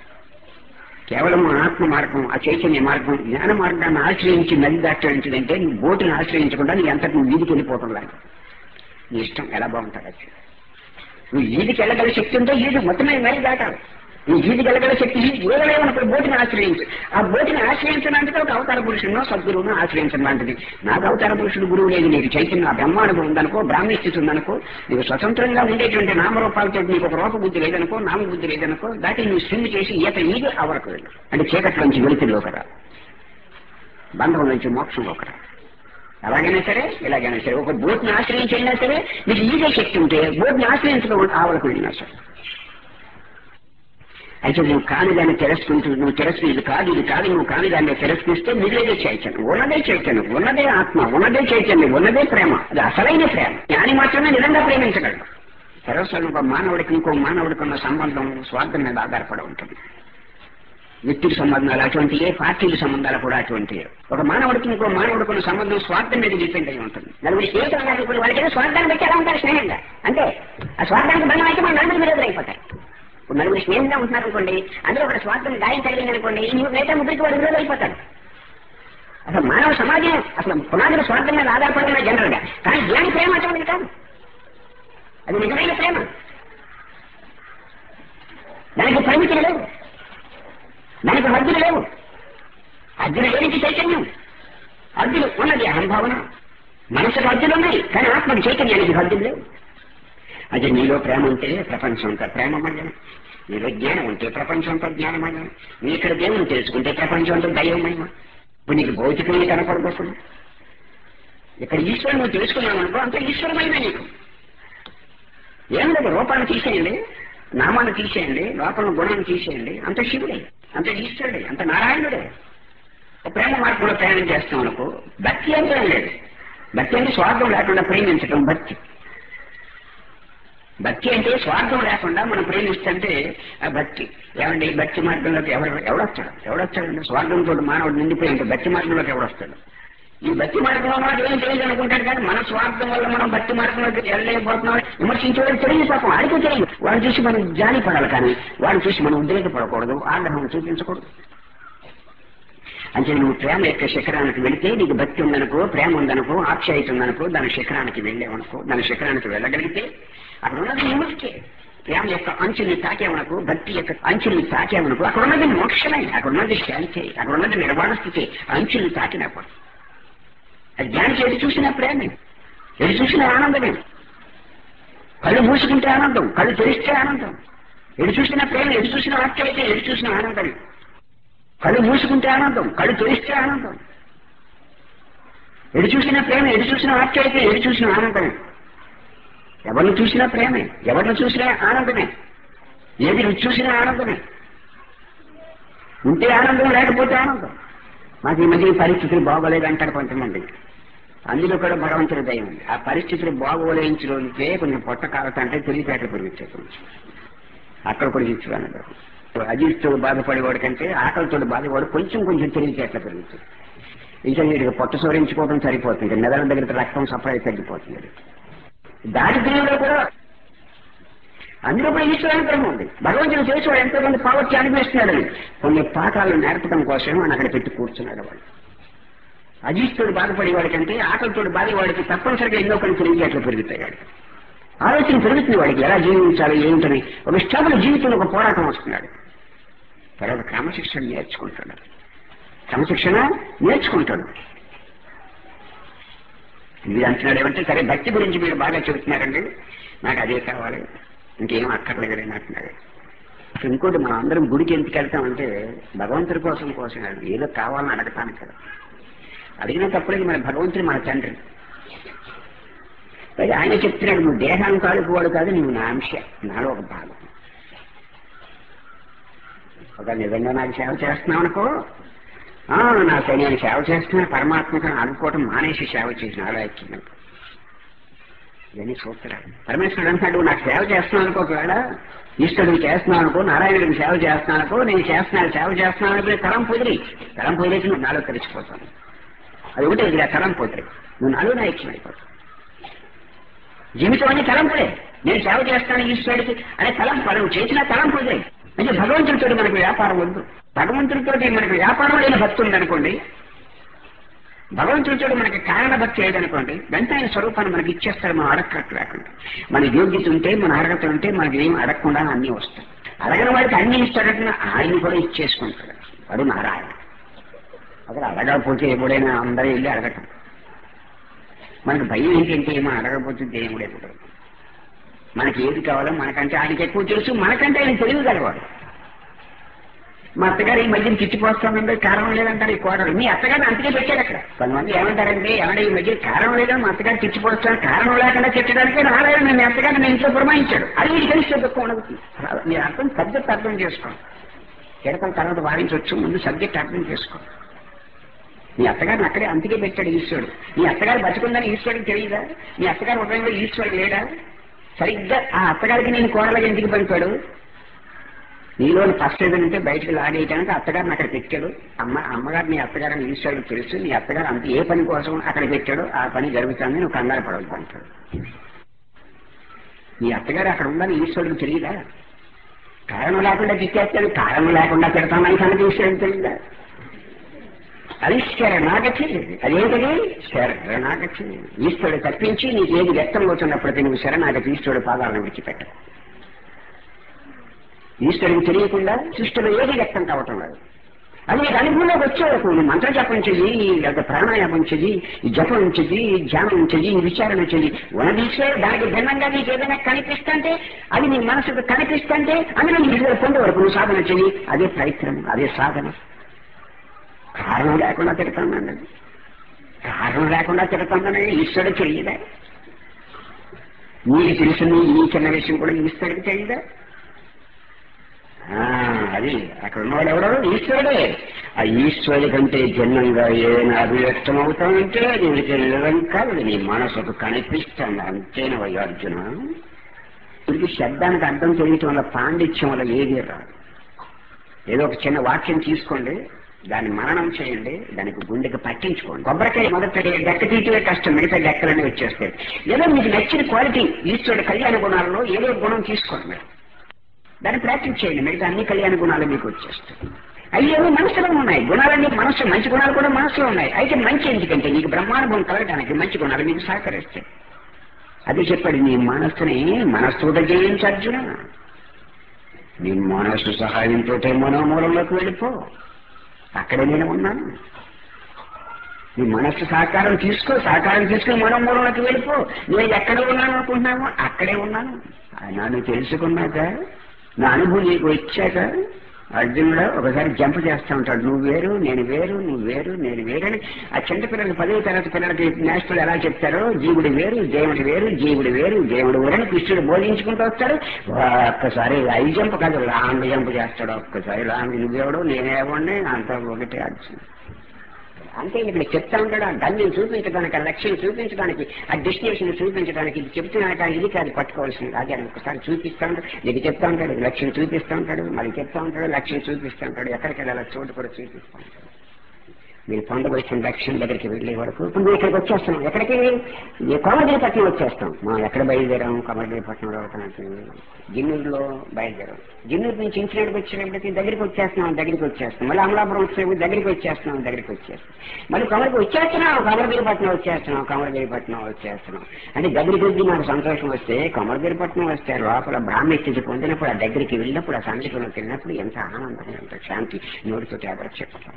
కేవలం ఆత్మ మార్గం ఆ చైతన్య మార్గం జ్ఞాన మార్గాన్ని ఆశ్రయించి నది దాటించదంటే నీ బోటుని ఆశ్రయించకుండా నీ అంతటి నువ్వు వీధికి వెళ్ళిపోవటం లాంటి నీ ఇష్టం ఎలా బాగుంటుంది అది నువ్వు ఈదికి వెళ్ళగల శక్తి ఉంటే ఈది మొత్తమే నది దాటాలి నీ ఈదికి వెళ్ళగల శక్తి ఏదైనప్పుడు బోటిని ఆశ్రయించు ఆ బోటిని ఆశ్రయించడానికి ఒక అవతార పురుషుడినో సద్గురువునో ఆశ్రయించడం లాంటిది నాకు అవతార పురుషుడు గురువు లేదు నీకు చైతన్య బ్రహ్మానుభవం ఉందనుకో బ్రాహ్మీ స్థితి ఉందనుకో నీకు స్వతంత్రంగా ఉండేటువంటి నామరూపాలతో నీకు ఒక రూప బుద్ధి లేదనుకో నామబుద్ధి లేదనుకో దాటి నువ్వు స్విమ్ చేసి ఈత ఈది అవరకు వెళ్ళు అంటే చీకట్లోంచి వెలుతుల్లో కదా బంధం నుంచి మోక్షంలో కదా అలాగైనా సరే ఇలాగైనా సరే ఒక బోట్ని ఆశ్రయించైనా సరే నీకు ఈజే శక్తి ఉంటే బోట్ని ఆశ్రయించడం ఆవలకు వెళ్ళినా సరే అయితే నువ్వు కాని దాన్ని తిరస్కుంటూ నువ్వు తిరస్కు ఇది కాదు ఇది కాదు నువ్వు కాని దాన్ని తిరస్కరిస్తే మిగిలేదే చైతన్యం ఉన్నదే చైతన్యం ఉన్నదే ఆత్మ ఉన్నదే చైతన్యం ఉన్నదే ప్రేమ అది అసలైన ప్రేమ జ్ఞాని మాత్రమే నిజంగా ప్రేమించగలడు సరస్వతం ఒక మానవుడికి ఇంకో మానవుడికి ఉన్న సంబంధం స్వార్థం మీద ఆధారపడి ఉంటుంది వ్యక్తికి సంబంధాలు అటువంటి ఏ పార్టీల సంబంధాలు కూడా అటువంటి ఒక మానవుడికి ఇంకో మానవుడికి ఉన్న సంబంధం స్వార్థం మీద డిపెండ్ అయి ఉంటుంది నలుగురు స్నేహితులు అనుకుని వాళ్ళకి ఏదో స్వార్థాన్ని బట్టి ఎలా ఉంటారు స్నేహంగా అంటే ఆ స్వార్థానికి బంధం అయితే మన నలుగురు విరోధులు అయిపోతారు ఇప్పుడు నలుగురు స్నేహంగా ఉంటున్నారు అనుకోండి అందులో ఒక స్వార్థం గాయం కలిగింది అనుకోండి ఈ మిగతా ముగ్గురికి వాడు విరోధులు అయిపోతాడు అసలు మానవ సమాజం అసలు పునాదులు స్వార్థం మీద ఆధారపడిన జనరల్ గా కానీ జ్ఞాని ప్రేమ అటువంటిది కాదు అది నిజమైన ప్రేమ దానికి పరిమితులు లేవు దానికి హద్దులు లేవు హద్దులు లేనికి చైతన్యం హద్దులు ఉన్నది అహంభావన మనసుకు హద్దులు ఉన్నాయి కానీ ఆత్మకు చైతన్యానికి హద్దులు లేవు అది నీలో ప్రేమ ఉంటే ప్రపంచం అంతా ప్రేమమయం నీలో జ్ఞానం ఉంటే ప్రపంచం అంతా జ్ఞానమయం నీ ఇక్కడ దేవుని తెలుసుకుంటే ప్రపంచం అంతా దైవమయం ఇప్పుడు నీకు భౌతికమైన కనపడబోతుంది ఇక్కడ ఈశ్వరుడు నువ్వు తెలుసుకున్నావు అనుకో అంత ఈశ్వరమైన నీకు ఏం లేదు రూపాన్ని తీసేయండి నామాన్ని తీసేయండి లోపల గుణాన్ని తీసేయండి అంత శివుడే అంత ఈశ్వరుడే అంత నారాయణుడే ప్రేమ మార్గంలో ప్రయాణం చేస్తాం అనుకో భక్తి అంటే ఏం లేదు భక్తి అంటే స్వార్థం లేకుండా ప్రేమించడం భక్తి భక్తి అంటే స్వార్థం లేకుండా మనం ప్రేమిస్తుంటే ఆ భక్తి ఏమండి ఈ భక్తి మార్గంలోకి ఎవరు ఎవడొస్తాడు ఎవడొస్తాడండి స్వార్థంతో మానవుడు నిండిపోయి ఉంటే భక్తి మార్గంలోకి ఎవడొస్తాడు ఈ భక్తి మార్గంలో మనకు ఏం తెలియదు అనుకుంటాడు కానీ మన స్వార్థం వల్ల మనం భక్తి మార్గంలోకి వెళ్ళలేకపోతున్నాం విమర్శించేవాడు తెలియదు పాపం ఆడికి తెలియదు వాడిని చూసి మనం జాలి పడాలి కానీ వాడిని చూసి మనం ఉద్రేకపడకూడదు ఆగ్రహం చూపించకూడదు అంటే నువ్వు ప్రేమ యొక్క శిఖరానికి వెళితే నీకు భక్తి ఉందనుకో ప్రేమ ఉందనుకో ఆప్యాయత ఉందనుకో దాని శిఖరానికి వెళ్ళావనుకో దాని శిఖరానికి వెళ్ళగలిగితే అక్కడ ఉన్నది విముక్తే ప్రేమ యొక్క అంచుని తాకేవనుకో భక్తి యొక్క అంచుని తాకేవనుకో అక్కడ ఉన్నది మోక్షమే అక్కడ ఉన్నది శాంతి అక్కడ ఉన్నది నిర్వాణ స్థితి అంచుని తాకినప్పుడు అది జ్ఞానికి ఎటు చూసినా ప్రేమే ఎటు చూసినా ఆనందమే కళ్ళు మూసుకుంటే ఆనందం కళ్ళు తెరిస్తే ఆనందం ఎటు చూసినా ప్రేమ ఎటు చూసినా ఆప్యాయత ఎటు చూసినా ఆనందమే కళ్ళు మూసుకుంటే ఆనందం కళ్ళు తెరిస్తే ఆనందం ఎడు చూసినా ప్రేమ ఎడు చూసినా ఆప్యాయత ఎడు చూసినా ఆనందమే ఎవరిని చూసినా ప్రేమే ఎవరిని చూసినా ఆనందమే ఏది రుచి చూసినా ఆనందమే ఉంటే ఆనందం లేకపోతే ఆనందం మాకు ఈ మధ్య ఈ పరిస్థితులు బాగోలేదు అంటారు కొంతమంది అందులో కూడా భగవంతుడి దయం ఉంది ఆ పరిస్థితులు బాగోలేయించడానికే కొంచెం పొట్ట కాలతంటే తెలివితేటలు పెరుగుతాయి కొంచెం అక్కడ కూడా ఇచ్చుకున్నాడు అజీస్తో బాధపడేవాడు కంటే ఆకలితో బాధపడు కొంచెం కొంచెం తెలివితేటలు పెరుగుతుంది ఇంకా వీడికి పొట్ట సోరించుకోవడం సరిపోతుంది మెదడు దగ్గర రక్తం సప్లై తగ్గిపోతుంది దారిద్ర్యంలో కూడా అందులో కూడా ఈశ్వరాంతరం ఉంది భగవంతుడు చేసేవాడు ఎంతో మంది పావర్టీ అనిపిస్తున్నాడు కొన్ని పాఠాలు నేర్పడం కోసం ఆయన అక్కడ పెట్టి కూర్చున్నాడు వాడు అజీస్తుడు బాధపడేవాడి కంటే ఆకలితోడు బాధేవాడికి తప్పనిసరిగా ఎన్నో కొన్ని తెలివితేటలు పెరుగుతాయి వాడికి ఆలోచన పెరుగుతుంది వాడికి ఎలా జీవించాలి ఏమిటని ఒక స్టబుల్ జీవితంలో ఒక పోరాటం వస్తున్నాడు తర్వాత క్రమశిక్షణ నేర్చుకుంటాడు క్రమశిక్షణ నేర్చుకుంటాడు ఇది అంటున్నాడు ఏమంటే సరే భక్తి గురించి మీరు బాగా చెబుతున్నారండి నాకు అదే కావాలి ఇంకేం అక్కర్లేదని అంటున్నాడు అసలు ఇంకోటి మనం అందరం గుడికి ఎందుకు వెళ్తామంటే భగవంతుడి కోసం కోసం కాదు ఏదో కావాలని అడగటానికి కదా అడిగిన తప్పులేదు మన భగవంతుడు మన తండ్రి పైగా ఆయన చెప్తున్నాడు నువ్వు దేహాన్ని తాలూకు వాడు కాదు నువ్వు నా అంశ నాలో ఒక భాగం ఒక నిజంగా నాకు సేవ చేస్తున్నావు అనుకో ఆ, నాకు నేను సేవ చేస్తున్నా పరమాత్మకు అనుకోవటం మానేసి సేవ చేసిన ఆలోచించిన ఇవన్నీ సూత్రాలు పరమేశ్వరుడు అంటాడు నాకు సేవ చేస్తున్నాను అనుకో ఒకవేళ ఈశ్వరుడికి చేస్తున్నాను అనుకో నారాయణుడికి సేవ చేస్తున్నాను అనుకో నేను చేస్తున్నాను సేవ చేస్తున్నాను అనుకో తలం పొదిరి తలం పొదిరేసి నువ్వు నాలో కలిసిపోతాను అది ఒకటే ఇది తలం పొదిరి నువ్వు నాలో నా ఇచ్చిన అయిపోతావు జీవితం అనే తలంపులే నేను సేవ చేస్తాను ఈశ్వరుడికి అనే తలంపు నువ్వు చేసిన తలంపులే అంటే భగవంతుడితో మనకు వ్యాపారం వద్దు భగవంతుడితో మనకు వ్యాపారం లేని భక్తి ఉందనుకోండి భగవంతుడితో మనకి కారణ భక్తి లేదనుకోండి వెంటనే ఆయన స్వరూపాన్ని మనకి ఇచ్చేస్తాడు మనం అడగట్టు లేకుండా మన యోగ్యత ఉంటే మన అర్హత ఉంటే మనకి ఏం అడగకుండా అన్నీ వస్తాయి అడగని వాడికి అన్ని ఇస్తాడంటే ఆయన కూడా ఇచ్చేసుకుంటాడు వాడు నారాయణ అసలు అడగకపోతే ఎప్పుడైనా అందరూ వెళ్ళి అడగటం మనకు భయం ఏంటంటే ఏమో అడగకపోతే దేవుడే కూడా మనకి ఏది కావాలో మనకంటే ఆయనకి ఎక్కువ తెలుసు మనకంటే ఆయన తెలియగలవాడు మా అత్తగారు ఈ మధ్యన తిట్టిపోస్తామంటే కారణం లేదంటారు ఈ కోడలు మీ అత్తగారిని అంతకే పెట్టాడు అక్కడ కొంతమంది ఏమంటారంటే ఏమంటే ఈ మధ్య కారణం లేదని మా అత్తగారు తిట్టిపోస్తాను కారణం లేకుండా తిట్టడానికి నారాయణ మీ అత్తగారిని మీ ఇంట్లో పురమాయించాడు అది మీకు తెలిస్తే దుఃఖం ఉండదు మీరు అర్థం సబ్జెక్ట్ అర్థం చేసుకోండి తిడతం తర్వాత వారించవచ్చు ముందు సబ్జెక్ట్ అర్థం చేసుకోండి మీ అత్తగారిని అక్కడే అంతకే పెట్టాడు ఈశ్వరుడు మీ అత్తగారు బతుకుందని ఈశ్వరుడికి తెలియదా మీ అత్తగారు ఉదయంలో ఈశ్వరుడు లేడా సరిగ్గా ఆ అత్తగారికి నేను కోడలుగా ఎందుకు పంపాడు నీలో ఫస్ట్ ఏదంటే బయటకు లాగేయడానికి అత్తగారిని అక్కడ పెట్టాడు అమ్మ అమ్మగారు నీ అత్తగారిని ఈశ్వరుడు తెలుసు నీ అత్తగారు అంత ఏ పని కోసం అక్కడ పెట్టాడో ఆ పని జరుగుతుంది నువ్వు కంగారు పడవద్దు అంటాడు నీ అత్తగారు అక్కడ ఉందని ఈశ్వరుడికి తెలియదా కారణం లేకుండా తిట్టేస్తాడు కారణం లేకుండా పెడతామని సంగతి ఈశ్వరుడికి తెలియదా అది శరణాగతి అదేంటది శరణాగతి ఈశ్వరుడు తప్పించి నీకు ఏది వ్యక్తం అవుతున్నప్పటికీ నువ్వు శరణాగతి ఈశ్వరుడు పాదాలను విడిచిపెట్ట ఈశ్వరుడికి తెలియకుండా సృష్టిలో ఏది వ్యక్తం కావటం లేదు అది నీకు అనుభవంలోకి వచ్చే వరకు నువ్వు మంత్ర జపం చెయ్యి లేకపోతే ప్రాణాయామం చెయ్యి ఈ జపం చెయ్యి ఈ ధ్యానం చెయ్యి ఈ విచారణ చెయ్యి ఉన్నదీసే దానికి భిన్నంగా నీకు ఏదైనా కనిపిస్తుంటే అది నీ మనసుకు కనిపిస్తుంటే అందులో నీ విడుదల పొందే వరకు నువ్వు సాధన చెయ్యి అదే ప్రయత్నం అదే సాధన కారణం లేకుండా తిడతానండి కారణం లేకుండా తిడుతుందని ఈశ్వరుడు తెలియదా నీకు తెలిసిన ఈ చిన్న విషయం కూడా ఈశ్వరుడికి తెలియదా ఆ, అది అక్కడ ఉన్నవాడు ఎవడో ఈశ్వరుడే ఆ ఈశ్వరుడి కంటే భిన్నంగా ఏదైనా అభివ్యక్తం అవుతామంటే అది నీకు నిజం కాదు అది నీ మనసుకు కనిపిస్తుంది అంతేనా వయ్య అర్జున ఇది శబ్దానికి అర్థం తెలియటం వల్ల పాండిత్యం వల్ల ఏది రాదు ఏదో ఒక చిన్న వాక్యం తీసుకోండి దాన్ని మననం చేయండి దానికి గుండెకి పట్టించుకోండి కొబ్బరికాయ మొదట డెక్క తీయటమే కష్టం మిగతా డెక్కలన్నీ వచ్చేస్తాయి ఏదో మీకు నచ్చిన క్వాలిటీ ఈశ్వరుడు కళ్యాణ గుణాలలో ఏదో ఒక గుణం తీసుకోండి మీరు దాన్ని ప్రాక్టీస్ చేయండి మిగతా అన్ని కళ్యాణ గుణాలు మీకు వచ్చేస్తాయి అయ్యేవో మనసులో ఉన్నాయి గుణాలన్నీ మనసు మంచి గుణాలు కూడా మనసులో ఉన్నాయి అయితే మంచి ఎందుకంటే నీకు బ్రహ్మానుభవం కలగడానికి మంచి గుణాలు మీకు సహకరిస్తాయి అది చెప్పాడు నీ మనస్సుని మనస్సుతో జయించు అర్జున నీ మనస్సు సహాయంతో మనోమూలంలోకి వెళ్ళిపో అక్కడే నేను ఉన్నాను నీ మనస్సు సహకారం తీసుకో సహకారం తీసుకుని మనోమూలంలోకి వెళ్ళిపో నేను ఎక్కడ ఉన్నాను అనుకుంటున్నామో అక్కడే ఉన్నాను ఆ నన్ను తెలుసుకున్నాక నా అనుభవం నీకు వచ్చాక అర్జునుడు ఒకసారి జంప్ చేస్తూ ఉంటాడు నువ్వు వేరు నేను వేరు నువ్వు వేరు నేను వేరు అని ఆ చిన్న పిల్లలకి పదవ తరగతి పిల్లలకి నేషనల్ ఎలా చెప్తారో జీవుడు వేరు దేవుడు వేరు జీవుడు వేరు దేవుడు వేరు అని కృష్ణుడు బోధించుకుంటూ వస్తాడు ఒక్కసారి ఐ జంప్ కాదు లాంగ్ జంప్ చేస్తాడు ఒక్కసారి లాంగ్ నువ్వెవడు నేనేవాడిని అంత ఒకటే అర్జునుడు అంతే ఇక్కడ చెప్తా ఉంటాడు ఆ గమ్యం చూపించడానికి ఆ లక్ష్యం చూపించడానికి ఆ డెస్టినేషన్ చూపించడానికి ఇది చెప్తున్నాక ఇది కాదు పట్టుకోవాల్సింది అదే అని ఒకసారి చూపిస్తా ఉంటాడు నీకు చెప్తా ఉంటాడు లక్ష్యం చూపిస్తా ఉంటాడు మళ్ళీ చెప్తా ఉంటాడు లక్ష్యం చూపిస్తా ఉంటాడు ఎక్కడికి వెళ్ళాలో చోటు కూడా చూపిస్తా ఉంటాడు మీరు పండుగ వచ్చిన లక్ష్యం దగ్గరికి వెళ్ళే వరకు ఇప్పుడు మేము ఇక్కడికి వచ్చేస్తున్నాం ఎక్కడికి ఈ కోమగిరిపట్నం వచ్చేస్తాం మా ఎక్కడ బయలుదేరాం కోమగిరిపట్నంలో ఒకటి జిన్నూరులో బయలుదేరాం జిన్నూరు నుంచి ఇంచినాడికి వచ్చేటప్పటికి దగ్గరికి వచ్చేస్తున్నాం దగ్గరికి వచ్చేస్తాం మళ్ళీ అమలాపురం వచ్చేటప్పుడు దగ్గరికి వచ్చేస్తున్నాం దగ్గరికి వచ్చేస్తాం మళ్ళీ కమలకి వచ్చేస్తున్నాం కమలగిరిపట్నం వచ్చేస్తున్నాం కమలగిరిపట్నం వచ్చేస్తున్నాం అంటే దగ్గరికి వచ్చి నాకు సంతోషం వస్తే కమలగిరిపట్నం వస్తే లోపల బ్రాహ్మీ స్థితి పొందినప్పుడు ఆ దగ్గరికి వెళ్ళినప్పుడు ఆ సందర్భంలోకి వెళ్ళినప్పుడు ఎంత ఆనందం ఎంత శాంతి నోటితో ఎవరు చెప్తారు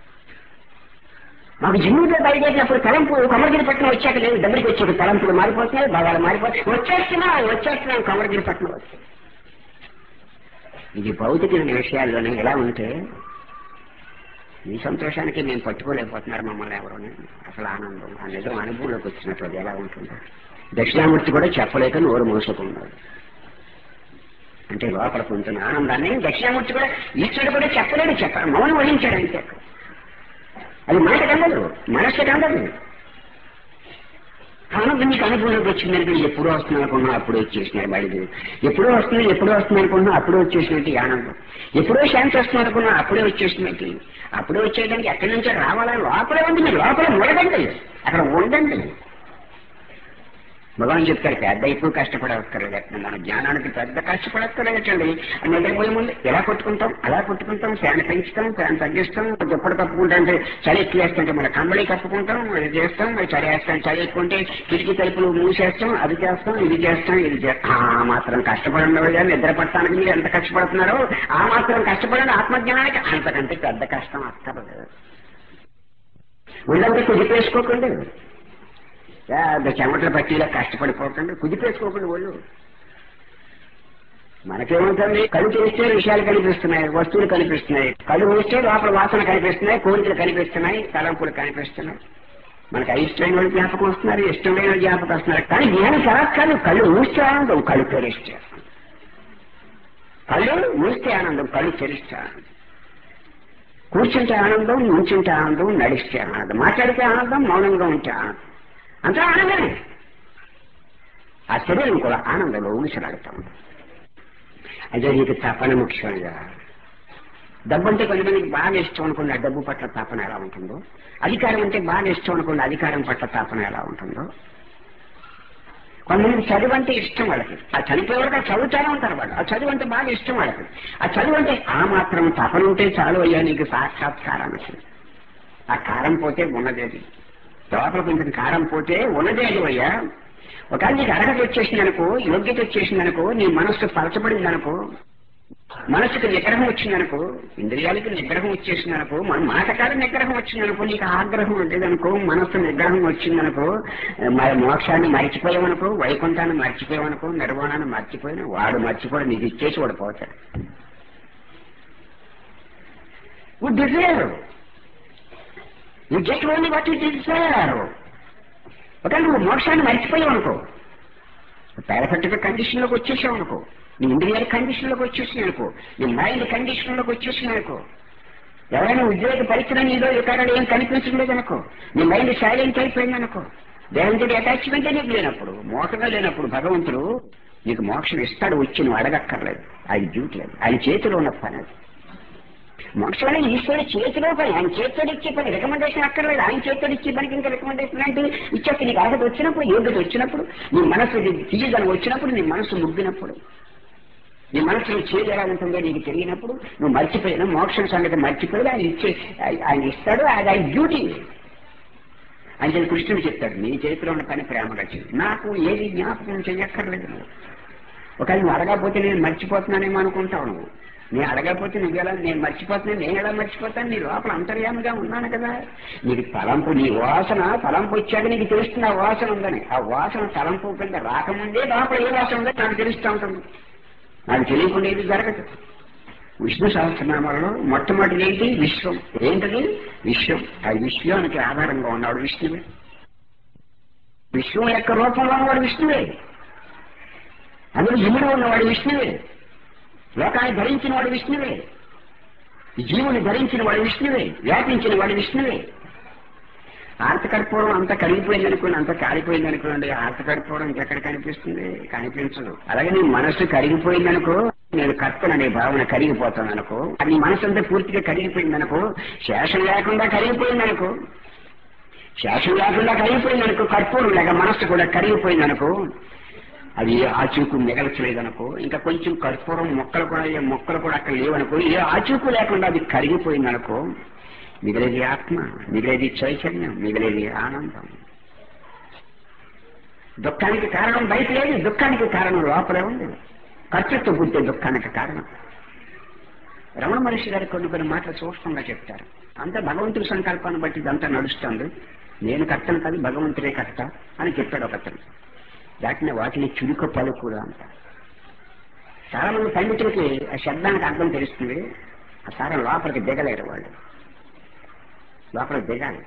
మాకు జిమ్ములో బయలుదేరినప్పుడు తలంపు కమరగిరిపట్నం వచ్చాక లేదు దగ్గరికి వచ్చాక తలంపులు మారిపోతున్నాయి భాగాలు మారిపోతున్నాయి వచ్చేస్తున్నా వచ్చేస్తున్నాం కమరగిరిపట్నం వచ్చి ఇది భౌతిక విషయాల్లోనే ఎలా ఉంటే ఈ సంతోషానికి మేము పట్టుకోలేకపోతున్నారు మమ్మల్ని ఎవరు అసలు ఆనందం ఆ నిజం అనుభవంలోకి వచ్చినట్లు అది ఎలా ఉంటుందో దక్షిణామూర్తి కూడా చెప్పలేక నోరు మూసుకున్నాడు అంటే లోపల పొందుతున్న ఆనందాన్ని దక్షిణామూర్తి కూడా ఈశ్వరుడు కూడా చెప్పలేడు చెప్ప మౌనం వహించాడు అంతే అది మాట కందదు మనస్సు కందదు ఆనందం మీకు అనుభవంలోకి వచ్చిందంటే ఎప్పుడో వస్తుంది అనుకున్నా అప్పుడు వచ్చేసినాయి బయలు ఎప్పుడో వస్తుంది ఎప్పుడో వస్తుంది అనుకున్నా అప్పుడే వచ్చేసినట్టు ఈ ఆనందం ఎప్పుడో శాంతి వస్తుంది అనుకున్నా అప్పుడే వచ్చేసినట్టు అప్పుడే వచ్చేయడానికి ఎక్కడి నుంచో రావాలా లోపలే ఉంది మీరు లోపల మొదలండి అక్కడ ఉండండి భగవాన్ చెప్తారు పెద్ద ఎక్కువ కష్టపడక్కర్లేదు మన జ్ఞానానికి పెద్ద కష్టపడక్కర్లేదండి నిద్రపోయే ముందు ఎలా కొట్టుకుంటాం అలా కొట్టుకుంటాం ఫ్యాన్ పెంచుతాం ఫ్యాన్ తగ్గిస్తాం దుప్పటి కప్పుకుంటాం అంటే చలి ఎక్కువేస్తుంటే మన కంబళి కప్పుకుంటాం ఇది చేస్తాం మరి చలి వేస్తాం చలి ఎక్కుంటే కిటికీ తలుపులు మూసేస్తాం అది చేస్తాం ఇది చేస్తాం ఇది చేస్తాం ఆ మాత్రం కష్టపడండి నిద్ర పట్టడానికి మీరు ఎంత కష్టపడుతున్నారో ఆ మాత్రం కష్టపడండి ఆత్మజ్ఞానానికి అంతకంటే పెద్ద కష్టం అక్కర్లేదు ఉండంటే కుదిపేసుకోకండి పెద్ద చెమటల పట్టీలో కష్టపడిపోకండి కుదిపేసుకోకండి వాళ్ళు మనకేముంటుంది కళ్ళు తెరిస్తే విషయాలు కనిపిస్తున్నాయి వస్తువులు కనిపిస్తున్నాయి కళ్ళు మూస్తే లోపల వాసన కనిపిస్తున్నాయి కోరికలు కనిపిస్తున్నాయి తలంపులు కనిపిస్తున్నాయి మనకి అయిష్టమైన వాళ్ళు జ్ఞాపకం వస్తున్నారు ఇష్టమైన వాళ్ళు జ్ఞాపకం వస్తున్నారు కానీ జ్ఞానం చాలా కాదు కళ్ళు మూస్తే ఆనందం కళ్ళు తెరిస్తే కళ్ళు మూస్తే ఆనందం కళ్ళు తెరిస్తే ఆనందం కూర్చుంటే ఆనందం నుంచుంటే ఆనందం నడిస్తే ఆనందం మాట్లాడితే ఆనందం మౌనంగా ఉంటే ఆనందం అంతా ఆనందమే ఆ శరీరం కూడా ఆనందంలో ఊగిసలాడుతూ ఉంటుంది అదే నీకు తపన ముఖ్యంగా డబ్బు అంటే కొంతమందికి బాగా ఇష్టం అనుకున్న డబ్బు పట్ల తపన ఎలా ఉంటుందో అధికారం అంటే బాగా ఇష్టం అనుకున్న అధికారం పట్ల తపన ఎలా ఉంటుందో కొంతమంది చదువు అంటే ఇష్టం వాళ్ళకి ఆ చనిపోయే వరకు ఆ చదువుతానే ఉంటారు వాళ్ళు ఆ చదువు అంటే బాగా ఇష్టం వాళ్ళకి ఆ చదువు అంటే ఆ మాత్రం తపన ఉంటే చాలు అయ్యా నీకు సాక్షాత్కారానికి ఆ కారం పోతే ఉన్నదేది లోపల కొంచెం కారం పోతే ఉన్నదే అది అయ్యా ఒకవేళ నీకు అర్హత వచ్చేసింది అనుకో యోగ్యత వచ్చేసింది అనుకో నీ మనస్సు పలచబడింది అనుకో మనసుకు నిగ్రహం వచ్చిందనుకో ఇంద్రియాలకి నిగ్రహం వచ్చేసిందనుకో మన మాటకాల నిగ్రహం వచ్చిందనుకో నీకు ఆగ్రహం ఉండేదనుకో మనస్సు నిగ్రహం వచ్చిందనుకో మరి మోక్షాన్ని మర్చిపోయామనుకో వైకుంఠాన్ని మర్చిపోయామనుకో నిర్వాణాన్ని మర్చిపోయిన వాడు మర్చిపోయి నీకు ఇచ్చేసి వాడు పోతాడు desire you get only what you desire ఒకవేళ నువ్వు మోక్షాన్ని మర్చిపోయావు అనుకో పేరపెట్టుగా కండిషన్లోకి వచ్చేసావు అనుకో నీ ఇండియర్ కండిషన్లోకి వచ్చేసినావు అనుకో నీ మైండ్ కండిషన్లోకి వచ్చేసినావు అనుకో ఎవరైనా ఉద్యోగ పరీక్షలో నీలో ఇక్కడ ఏం కనిపించడం లేదనుకో నీ మైండ్ సైలెంట్ అయిపోయింది అనుకో దేవుడికి అటాచ్మెంట్ నీకు లేనప్పుడు మోసమే లేనప్పుడు భగవంతుడు నీకు మోక్షం ఇస్తాడు వచ్చి నువ్వు అడగక్కర్లేదు ఆయన డ్యూటీ లేదు ఆయన చేతిలో ఉన్న పని అది మోక్షం అనేది ఈశ్వరుడు చేతిలో పని ఆయన చేతితో ఇచ్చే పని రికమెండేషన్ అక్కర్లేదు ఆయన చేతితో ఇచ్చే పనికి ఇంకా రికమెండేషన్ అంటే ఇచ్చేస్తే నీకు అర్హత వచ్చినప్పుడు యోగ్యత వచ్చినప్పుడు నీ మనసు తీయగలం వచ్చినప్పుడు నీ మనసు ముగ్గినప్పుడు నీ మనసులో చేదు ఎలా ఉంటుందో నీకు తెలియనప్పుడు నువ్వు మర్చిపోయినా మోక్షం సంగతి మర్చిపోయి ఆయన ఇచ్చే ఆయన ఇస్తాడు అది ఆయన డ్యూటీ అంటే కృష్ణుడు చెప్తాడు నీ చేతిలో ఉన్న పని ప్రేమగా చేయి నాకు ఏది జ్ఞాపకం చెయ్యక్కర్లేదు నువ్వు ఒకవేళ నువ్వు అడగకపోతే నేను మర్చిపోతున్నానేమో అనుకుంటావు నువ్వు నేను అడగకపోతే నువ్వు ఎలా నేను మర్చిపోతున్నాను నేను ఎలా మర్చిపోతాను నీ లోపల అంతర్యామిగా ఉన్నాను కదా నీకు తలంపు నీ వాసన తలంపు వచ్చాక నీకు తెలుస్తుంది ఆ వాసన ఉందని ఆ వాసన తలంపు కింద రాకముందే లోపల ఏ వాసన ఉందో నాకు తెలుస్తూ ఉంటుంది నాకు తెలియకుండా ఏది జరగదు విష్ణు సహస్రనామాలలో మొట్టమొదటి ఏంటి విశ్వం ఏంటది విశ్వం ఆ విశ్వానికి ఆధారంగా ఉన్నాడు విష్ణువే విశ్వం యొక్క రూపంలో ఉన్నవాడు విష్ణువే అందులో ఇముడు ఉన్నవాడు విష్ణువే లోకాన్ని ధరించిన వాడు విష్ణువే జీవుని ధరించిన వాడు విష్ణువే వ్యాపించిన వాడు విష్ణువే ఆర్తకర్పూరం అంత కరిగిపోయింది అనుకోండి అంత కాలిపోయింది అనుకోండి ఆర్తకర్పూరం ఇంకెక్కడ కనిపిస్తుంది కనిపించదు అలాగే నీ మనస్సు కరిగిపోయింది అనుకో నేను కర్తననే భావన కరిగిపోతాను అనుకో నీ మనసు అంతా పూర్తిగా కరిగిపోయింది అనుకో శేషం లేకుండా కరిగిపోయింది అనుకో శేషం లేకుండా కరిగిపోయింది అనుకో కర్పూరం లేక మనస్సు కూడా కరిగిపోయింది అనుకో అది ఆచూకు మిగల్చలేదనుకో ఇంకా కొంచెం కర్పూరం మొక్కలు కూడా ఏ మొక్కలు కూడా అక్కడ లేవనుకో ఏ ఆచూకు లేకుండా అది కరిగిపోయింది అనుకో మిగిలేది ఆత్మ మిగిలేది చైతన్యం మిగిలేది ఆనందం దుఃఖానికి కారణం బయట లేదు దుఃఖానికి కారణం లోపలే ఉంది కర్తృత్వం పుట్టే దుఃఖానికి కారణం రమణ మహర్షి గారు కొన్ని కొన్ని మాటలు సూక్ష్మంగా చెప్తారు అంతా భగవంతుడి సంకల్పాన్ని బట్టి ఇదంతా నడుస్తుంది నేను కర్తను కాదు భగవంతుడే కర్త అని చెప్పాడు ఒకతను దాటిన వాటిని చురుక పలుకులు అంట చాలా మంది పండితులకి ఆ శబ్దానికి అర్థం తెలుస్తుంది ఆ సారం లోపలికి దిగలేరు వాళ్ళు లోపలికి దిగాలి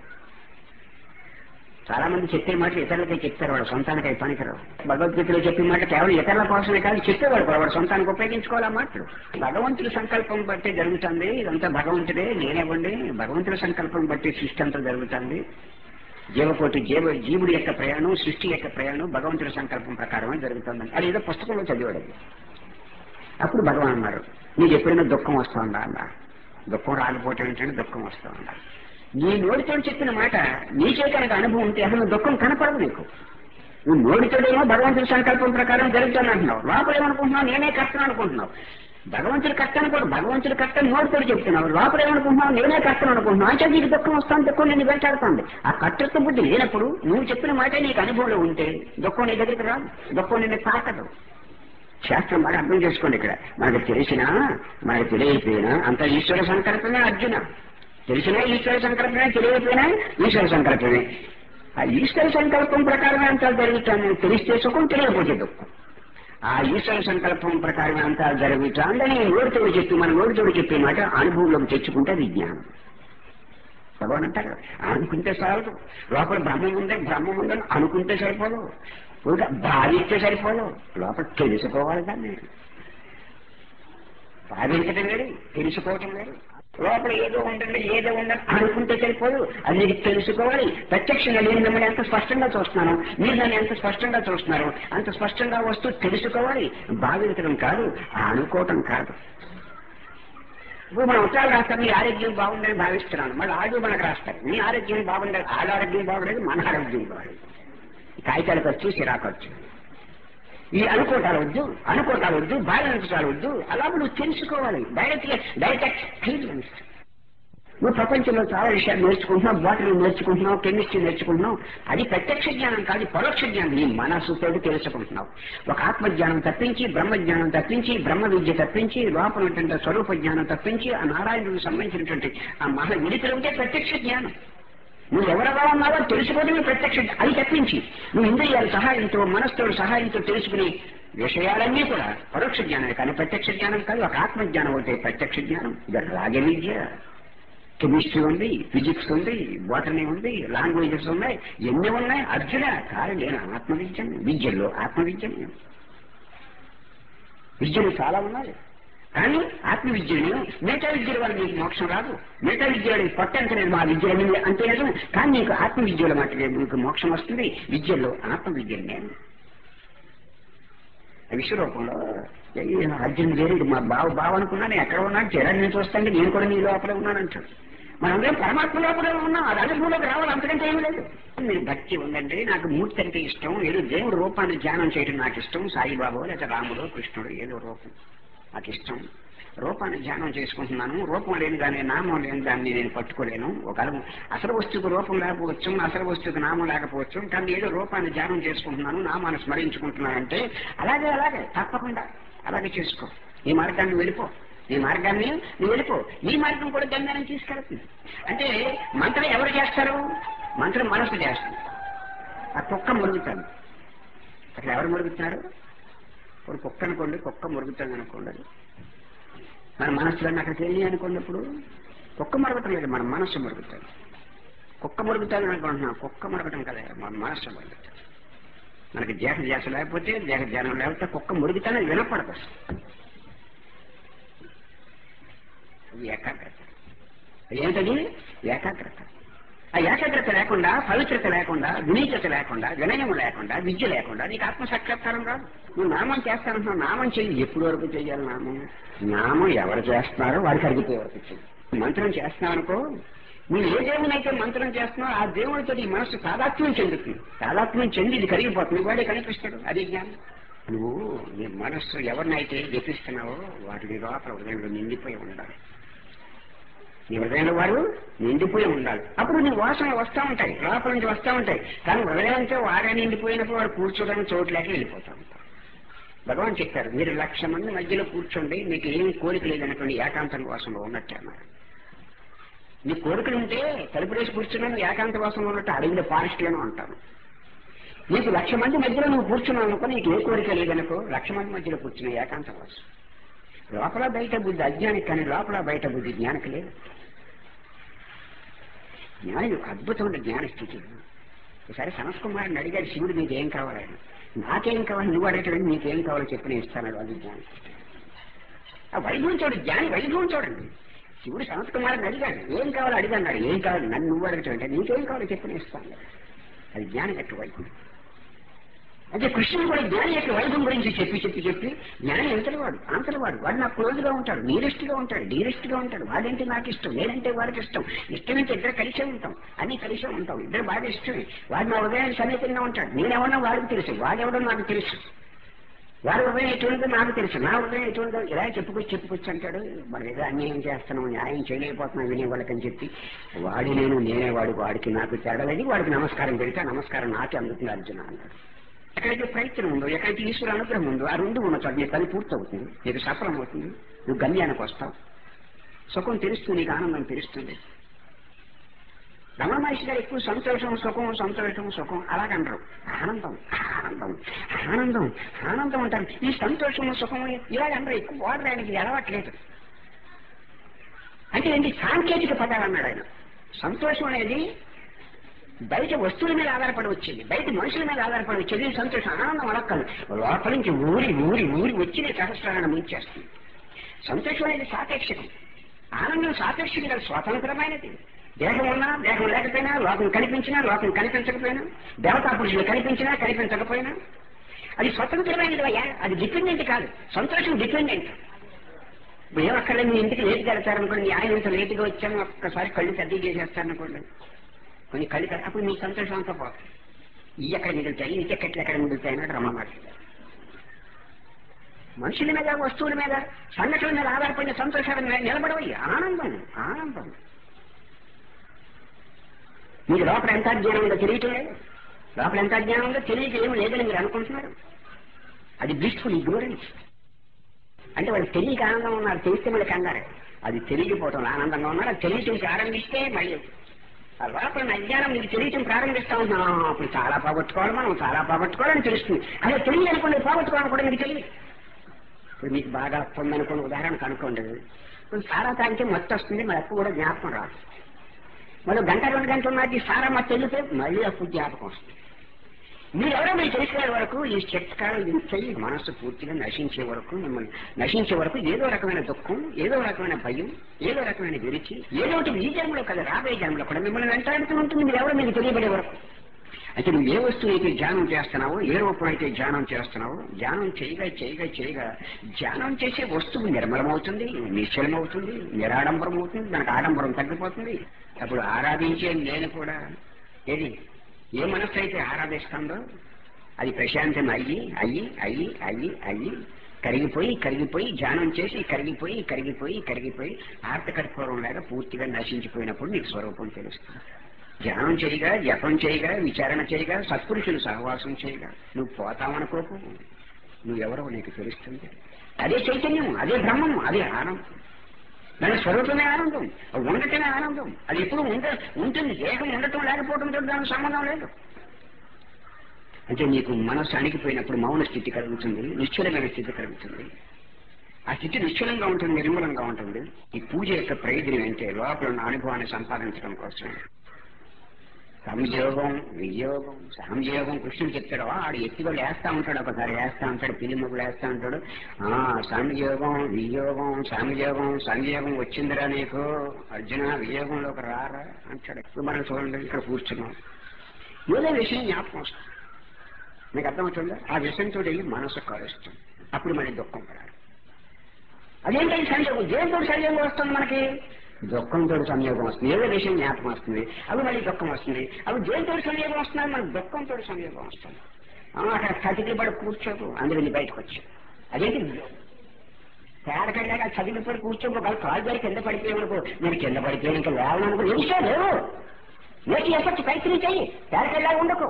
చాలా మంది చెప్పే మాటలు ఇతరులకే చెప్తారు వాడు సొంతానికి అవి పనికిరావు భగవద్గీతలో చెప్పే మాట కేవలం ఇతరుల కోసమే కాదు చెప్పేవాడు కూడా వాడు సొంతానికి ఉపయోగించుకోవాలి ఆ మాటలు భగవంతుడి సంకల్పం బట్టి జరుగుతుంది ఇదంతా భగవంతుడే నేనివ్వండి భగవంతుడి సంకల్పం బట్టి సృష్టి అంతా జరుగుతుంది జీవకోటి జీవ జీవుడి యొక్క ప్రయాణం సృష్టి యొక్క ప్రయాణం భగవంతుడి సంకల్పం ప్రకారమే జరుగుతుంది అది ఏదో పుస్తకంలో చదివాడు అది. అప్పుడు భగవాన్ అన్నారు నీకు ఎప్పుడైనా దుఃఖం వస్తుందా అన్నారు దుఃఖం రాకపోవటం ఏంటంటే దుఃఖం వస్తూ ఉండాలి నీ నోటితో చెప్పిన మాట నీకే కనుక అనుభవం ఉంటే అసలు దుఃఖం కనపడదు నీకు నువ్వు నోటితోడేమో భగవంతుడి సంకల్పం ప్రకారం జరుగుతుంది అంటున్నావు లోపల ఏమనుకుంటున్నావు నేనే కష్టం అనుకుంటున్నావు భగవంతుడి కష్టం కూడా భగవంతుడి కష్టం నోటితో చెప్తున్నావు లోపల ఏమనుకుంటున్నావు నేనే కష్టం అనుకుంటున్నావు అంటే నీకు దుఃఖం వస్తాను దుఃఖం నేను వెంటాడుతుంది ఆ కర్తృత్వ బుద్ధి లేనప్పుడు నువ్వు చెప్పిన మాటే నీకు అనుభవంలో ఉంటే దుఃఖం నీ దగ్గరికి రాదు దుఃఖం నిన్ను తాకదు శాస్త్రం బాగా అర్థం చేసుకోండి ఇక్కడ మనకు తెలిసినా మనకు తెలియకపోయినా అంత ఈశ్వర సంకల్పమే అర్జున తెలిసినా ఈశ్వర సంకల్పమే తెలియకపోయినా ఈశ్వర సంకల్పమే ఆ ఈశ్వర సంకల్పం ప్రకారమే అంతా జరుగుతుంది తెలిస్తే సుఖం తెలియకపోతే దుఃఖం ఆ ఈశ్వర సంకల్పం ప్రకారమే అంతా జరుగుతుందని నోటితోడు చెప్పి మన నోటితోడు చెప్పే మాట అనుభవంలోకి తెచ్చుకుంటే అది జ్ఞానం భగవాన్ అంటారు అనుకుంటే చాలదు లోపల బ్రహ్మం ఉందే బ్రహ్మం ఉందని అనుకుంటే సరిపోదు ఊరికే భావిస్తే సరిపోదు లోపల తెలుసుకోవాలి దాన్ని భావించడం వేరు తెలుసుకోవటం వేరు లోపల ఏదో ఉండండి ఏదో ఉందని అనుకుంటే సరిపోదు అది నీకు తెలుసుకోవాలి ప్రత్యక్షంగా నేను మిమ్మల్ని ఎంత స్పష్టంగా చూస్తున్నాను మీరు నన్ను ఎంత స్పష్టంగా చూస్తున్నారు అంత స్పష్టంగా వస్తూ తెలుసుకోవాలి భావించడం కాదు ఆ అనుకోవటం కాదు ఇప్పుడు మనం ఉత్తరాలు రాస్తాం మీ ఆరోగ్యం బాగుందని భావిస్తున్నాను మళ్ళీ ఆడు మనకు రాస్తారు మీ ఆరోగ్యం బాగుండదు ఆడ ఆరోగ్యం బాగుండదు మన ఆరోగ్యం బాగుండదు కాగితాలు ఖర్చు సిరా ఖర్చు ఈ అనుకోటాలు వద్దు అనుకోటాలు వద్దు భావించటాలు వద్దు అలా నువ్వు తెలుసుకోవాలి డైరెక్ట్ డైరెక్ట్ ఎక్స్పీరియన్స్ నువ్వు ప్రపంచంలో చాలా విషయాలు నేర్చుకుంటున్నావు బాటలు నేర్చుకుంటున్నావు కెమిస్ట్రీ నేర్చుకుంటున్నావు అది ప్రత్యక్ష జ్ఞానం కాదు పరోక్ష జ్ఞానం నీ మనసుతో తెలుసుకుంటున్నావు ఒక ఆత్మ జ్ఞానం తప్పించి బ్రహ్మ జ్ఞానం తప్పించి బ్రహ్మ విద్య తప్పించి లోపల ఉన్నటువంటి స్వరూప జ్ఞానం తప్పించి ఆ నారాయణుడికి సంబంధించినటువంటి ఆ మహా విడితులు ఉంటే ప్రత్యక్ష జ్ఞానం నువ్వు ఎవరెవరా ఉన్నావో తెలుసుకోవడమే ప్రత్యక్ష అది తప్పించి నువ్వు ఇంద్రియాల సహాయంతో మనస్సుతో సహాయంతో తెలుసుకునే విషయాలన్నీ కూడా పరోక్ష జ్ఞానం కానీ ప్రత్యక్ష జ్ఞానం కాదు ఒక ఆత్మ జ్ఞానం అవుతాయి ప్రత్యక్ష జ్ఞానం ఇది రాగ విద్య కెమిస్ట్రీ ఉంది ఫిజిక్స్ ఉంది బోటనీ ఉంది లాంగ్వేజెస్ ఉన్నాయి ఎన్ని ఉన్నాయి అర్జున కాదు నేను ఆత్మవిద్యను విద్యలో ఆత్మవిద్యను విద్యలు చాలా ఉన్నాయి కానీ ఆత్మ విద్యను మిగతా విద్యల వల్ల నీకు మోక్షం రాదు మిగతా విద్యలు పట్టంతలేదు మా విద్యలు అంతే లేదు కానీ నీకు ఆత్మ విద్యల మట్టుకే నీకు మోక్షం వస్తుంది విద్యల్లో ఆత్మ విద్యను నేను విశ్వరూపంలో ఈ అర్జున్ వేరు మా బావ బావ అనుకున్నా నేను ఎక్కడ ఉన్నాను చిరాన్ని నేను చూస్తాను నేను కూడా నీ లోపల ఉన్నానంటాడు మనందరం పరమాత్మ లోపల ఉన్నాం అది అనుభవంలోకి రావాలి అంతకంటే ఏమీ లేదు మీరు భక్తి ఉందంటే నాకు మూర్తి అంటే ఇష్టం ఏదో దేవుడు రూపాన్ని ధ్యానం చేయడం నాకు ఇష్టం సాయిబాబు లేదా రాముడు కృష్ణుడు ఏదో రూపం నాకు ఇష్టం రూపాన్ని ధ్యానం చేసుకుంటున్నాను రూపం లేని దాన్ని నామం లేని దాన్ని నేను పట్టుకోలేను ఒక అసలు వస్తువుకు రూపం లేకపోవచ్చు అసలు వస్తువుకు నామం లేకపోవచ్చు కానీ ఏదో రూపాన్ని ధ్యానం చేసుకుంటున్నాను నామాన్ని స్మరించుకుంటున్నానంటే అలాగే అలాగే తప్పకుండా అలాగే చేసుకో ఈ మార్గాన్ని వెళ్ళిపో ఈ మార్గాన్ని నువ్వు వెళ్ళిపో నీ మార్గం కూడా గంగాన్ని తీసుకెళ్తుంది అంటే మంత్రం ఎవరు చేస్తారు మంత్రం మనసు చేస్తుంది ఆ కుక్క మురుగుతాను అక్కడ ఎవరు మురుగుతున్నారు ఇప్పుడు కుక్క అనుకోండి కుక్క మురుగుతుంది అనుకోండి మన మనసులో అక్కడికి వెళ్ళి అనుకోండి ఇప్పుడు కుక్క మరగటం లేదు మన మనస్సు మరుగుతుంది కుక్క మరుగుతుంది అనుకుంటున్నాం కుక్క మరగటం కదా మన మనస్సు మరుగుతుంది మనకి దేహ ధ్యాస లేకపోతే దేహ ధ్యానం లేకపోతే కుక్క మురుగుతానే వినపడదు అది ఏకాగ్రత ఏంటది ఏకాగ్రత ఆ ఏకాగ్రత లేకుండా పవిత్రత లేకుండా వినీతత లేకుండా వినయం లేకుండా విద్య లేకుండా నీకు ఆత్మసాక్షాత్కారం రాదు నువ్వు నామం చేస్తానంటున్నావు నామం చెయ్యి ఎప్పుడు వరకు చెయ్యాలి నామం నామం ఎవరు చేస్తున్నారో వారికి అడిగితే వరకు చెయ్యి మంత్రం చేస్తున్నావనుకో నువ్వు ఏ దేవునైతే మంత్రం చేస్తున్నావు ఆ దేవుడితో నీ మనసు తాదాత్మ్యం చెందుతుంది తాదాత్మ్యం చెంది ఇది కరిగిపోతుంది వాడే కనిపిస్తాడు అది జ్ఞానం నువ్వు నీ మనస్సు ఎవరినైతే జపిస్తున్నావో వాటి నీ లోపల హృదయంలో నిండిపోయి ఉండాలి నీ హృదయంలో వారు నిండిపోయి ఉండాలి అప్పుడు నీ వాసనలు వస్తూ ఉంటాయి లోపల నుంచి వస్తూ ఉంటాయి కానీ హృదయంతో వారే నిండిపోయినప్పుడు వాడు కూర్చోడానికి చోట్లేక వెళ్ళిపోతూ ఉంటారు భగవాన్ చెప్పారు మీరు లక్ష మంది మధ్యలో కూర్చోండి మీకు ఏమి కోరిక లేదనుకోండి ఏకాంత వాసనలో ఉన్నట్టు అన్నారు నీ కోరికలు ఉంటే తలుపురేసి కూర్చున్నాను ఏకాంత వాసనలో ఉన్నట్టు అడవిలో ఫారెస్ట్లోనూ ఉంటాను నీకు లక్ష మంది మధ్యలో నువ్వు కూర్చున్నావు అనుకో నీకు ఏ కోరిక లేదనుకో లక్ష మంది మధ్యలో కూర్చున్న ఏకాంత వాసం లోపల బయట బుద్ధి అజ్ఞానికి కానీ లోపల బయట బుద్ధి జ్ఞానికి లేదు జ్ఞాని ఒక అద్భుతమైన జ్ఞాన స్థితి ఒకసారి సనస్ కుమారుని అడిగాడు శివుడు నీకు ఏం కావాలని నాకేం కావాలి నువ్వు అడగటం నీకేం కావాలో చెప్పి నేను ఇస్తాను అది జ్ఞానం ఆ వైభవం చూడండి జ్ఞాని వైభవం చూడండి శివుడు సనత్ కుమారుని అడిగాడు ఏం కావాలో అడిగాడు ఏం కావాలి నన్ను నువ్వు అడగటం అంటే నీకేం కావాలో చెప్పి నేను ఇస్తాను అది జ్ఞానం యొక్క వైభవం అంటే కృష్ణుడు కూడా జ్ఞాని యొక్క వైభవం గురించి చెప్పి చెప్పి చెప్పి జ్ఞాని ఎంతటి వాడు అంతటి వాడు వాడు నాకు క్లోజ్గా ఉంటాడు నీరెస్ట్ గా ఉంటాడు డీరెస్ట్ గా ఉంటాడు వాడంటే నాకు ఇష్టం నేనంటే వాడికి ఇష్టం ఇష్టమైతే ఇద్దరు కలిసే ఉంటాం అన్ని కలిసే ఉంటాం ఇద్దరు బాగా ఇష్టమే వాడు నా ఉదయాన్ని సన్నిహితంగా ఉంటాడు నేనెవడో వాడికి తెలుసు వాడెవడో నాకు తెలుసు వాడి ఉదయం ఎటువంటిదో నాకు తెలుసు నా ఉదయం ఎటువంటిదో ఇలా చెప్పుకొచ్చి చెప్పుకొచ్చి అంటాడు మనం ఏదో అన్యాయం చేస్తున్నాం న్యాయం చేయలేకపోతున్నాం వినేవాళ్ళకని చెప్పి వాడి నేను నేనే వాడు వాడికి నాకు తేడలేదు వాడికి నమస్కారం పెడితే ఆ నమస్కారం నాకే అందుతుంది అర్జున అన్నాడు ఎక్కడైతే ప్రయత్నం ఉందో ఎక్కడైతే ఈశ్వర అనుగ్రహం ఉందో ఆ రెండు ఉన్న చోట నీ పని పూర్తవుతుంది నీకు సఫలం అవుతుంది నువ్వు గమ్యానికి వస్తావు సుఖం తెలుస్తుంది నీకు ఆనందం తెలుస్తుంది రమణ మహర్షి గారు ఎక్కువ సంతోషం సుఖం సంతోషం సుఖం అలాగంటారు ఆనందం ఆనందం ఆనందం ఆనందం అంటారు ఈ సంతోషము సుఖము ఇలాగంటారు ఎక్కువ వాడడానికి అలవాట్లేదు అంటే ఏంటి సాంకేతిక పదాలు అన్నాడు ఆయన సంతోషం అనేది బయట వస్తువుల మీద ఆధారపడి వచ్చింది బయట మనుషుల మీద ఆధారపడి వచ్చేది సంతోషం ఆనందం అలక్కదు లోపల నుంచి ఊరి ఊరి ఊరి వచ్చి నీ సహస్రాలను ముంచేస్తుంది సంతోషం అనేది సాపేక్షకం ఆనందం సాపేక్షకి కాదు స్వతంత్రమైనది దేహం ఉన్నా దేహం లేకపోయినా లోకం కనిపించినా లోకం కనిపించకపోయినా దేవతా పురుషులు కనిపించినా కనిపించకపోయినా అది స్వతంత్రమైనది అయ్యా అది డిపెండెంట్ కాదు సంతోషం డిపెండెంట్ ఇప్పుడు ఏమక్కర్లేదు మీ ఇంటికి లేటుగా వెళ్తారనుకోండి ఆయన ఇంత లేటుగా వచ్చాను ఒక్కసారి కళ్ళు పెద్దగా చేసేస్తారనుకోండి కొన్ని కళ్ళు కట్టి అప్పుడు మీ సంతోషం అంతా పోతుంది ఈ ఎక్కడ మిగులుతాయి ఈ టికెట్లు ఎక్కడ మిగులుతాయి అన్నాడు రమ్మన్నమాట మనుషుల మీద వస్తువుల మీద సంఘటనల మీద ఆధారపడిన సంతోషాల మీద నిలబడవయ్యి ఆనందం ఆనందం మీకు లోపల ఎంత అజ్ఞానం ఉందో తెలియటం లేదు లోపల ఎంత అజ్ఞానం ఉందో తెలియక ఏమి లేదని మీరు అనుకుంటున్నారు అది బ్లిస్ఫుల్ ఇగ్నోరెన్స్ అంటే వాళ్ళు తెలియక ఆనందం ఉన్నారు తెలిస్తే మళ్ళీ కంగారు అది తెలియకపోవటం ఆనందంగా ఉన్నారు అది తెలియటం ప్రారంభిస్తే మళ్ళీ ఆ లోపల అజ్ఞానం నీకు తెలియటం ప్రారంభిస్తా ఉంటున్నాం అప్పుడు చాలా పోగొట్టుకోవాలి మనం చాలా పోగొట్టుకోవాలని తెలుస్తుంది అదే తెలియదు అనుకోండి పోగొట్టుకోవాలని కూడా మీకు తెలియదు ఇప్పుడు మీకు బాగా ఉందనుకోండి ఉదాహరణ కనుక్కోండి కొంచెం సారా తాగితే మత్తు వస్తుంది మరి అప్పు కూడా జ్ఞాపకం రాదు మళ్ళీ గంట రెండు గంటలు ఉన్నది సారా మత్తు వెళ్ళితే మళ్ళీ అప్పు జ్ఞాపకం వస్తుంది మీరెవరో మీకు తెలిసిన వరకు ఈ చిట్కాలు ఇచ్చి మనస్సు పూర్తిగా నశించే వరకు మిమ్మల్ని నశించే వరకు ఏదో రకమైన దుఃఖం ఏదో రకమైన భయం ఏదో రకమైన విరిచి ఏదో ఒకటి ఈ జన్మలో కదా రాబోయే జన్మలో కూడా మిమ్మల్ని వెంటాడుతూ ఉంటుంది మీరు ఎవరో మీకు తెలియబడే వరకు అయితే నువ్వు ఏ వస్తువు అయితే ధ్యానం చేస్తున్నావో ఏ రూపం అయితే ధ్యానం చేస్తున్నావో ధ్యానం చేయగా చేయగా చేయగా ధ్యానం చేసే వస్తువు నిర్మలమవుతుంది నిశ్చలమవుతుంది నిరాడంబరం అవుతుంది దానికి ఆడంబరం తగ్గిపోతుంది అప్పుడు ఆరాధించే నేను కూడా ఏది ఏ మనస్సు అయితే ఆరాధిస్తుందో అది ప్రశాంతం అయ్యి అయ్యి అయ్యి అయ్యి అయ్యి కరిగిపోయి కరిగిపోయి ధ్యానం చేసి కరిగిపోయి కరిగిపోయి కరిగిపోయి ఆర్తకర్పూరం లాగా పూర్తిగా నశించిపోయినప్పుడు నీకు స్వరూపం తెలుస్తుంది ధ్యానం చేయగా జపం చేయగా విచారణ చేయగా సత్పురుషులు సహవాసం చేయగా నువ్వు పోతావనుకోకు నువ్వెవరో నీకు తెలుస్తుంది అదే చైతన్యం అదే బ్రహ్మం అదే ఆనందం దాని స్వరూపమే ఆనందం అది ఉండటమే ఆనందం అది ఎప్పుడు ఉండ ఉంటుంది దేహం ఉండటం లేకపోవడంతో దానికి సంబంధం లేదు అంటే నీకు మనస్సు అణిగిపోయినప్పుడు మౌన స్థితి కలుగుతుంది నిశ్చలమైన స్థితి కలుగుతుంది ఆ స్థితి నిశ్చలంగా ఉంటుంది నిర్మలంగా ఉంటుంది ఈ పూజ యొక్క ప్రయోజనం ఏంటంటే లోపల ఉన్న అనుభవాన్ని సంపాదించడం కోసం సంయోగం వియోగం సంయోగం కృష్ణుడు చెప్తాడు ఆడు ఎత్తుగా వేస్తా ఉంటాడు ఒకసారి వేస్తా ఉంటాడు పిల్లి ముగ్గులు వేస్తా ఉంటాడు ఆ సంయోగం వియోగం సంయోగం సంయోగం వచ్చిందిరా నీకు అర్జున వియోగంలోకి రారా అంటాడు ఇప్పుడు మనం చూడండి ఇక్కడ కూర్చున్నాం ఏదో విషయం జ్ఞాపకం వస్తుంది మీకు అర్థమవుతుందా ఆ విషయంతో వెళ్ళి మనసు కలుస్తుంది అప్పుడు మళ్ళీ దుఃఖం పడాలి అదేంటంటే సంయోగం దేంతో సంయోగం వస్తుంది మనకి దుఃఖంతో సంయోగం వస్తుంది ఏదో విషయం జ్ఞాపకం వస్తుంది అవి మళ్ళీ దుఃఖం వస్తుంది అవి దేంతో సంయోగం వస్తున్నాయి మనకు దుఃఖంతో సంయోగం వస్తుంది ఆ, అక్కడ చతికి పడి కూర్చోకు అందులో నీ బయటకు వచ్చి అదేంటి పేడకెళ్ళాక చదివి పడి కూర్చోకు ఒకవేళ కాలు గారి కింద పడిపోయామనుకో నేను కింద పడిపోయాను ఇంకా లేవననుకో నిమిషం లేవు నేటి ఎఫెక్ట్ ప్రయత్నం చెయ్యి పేడకెళ్ళాక ఉండకు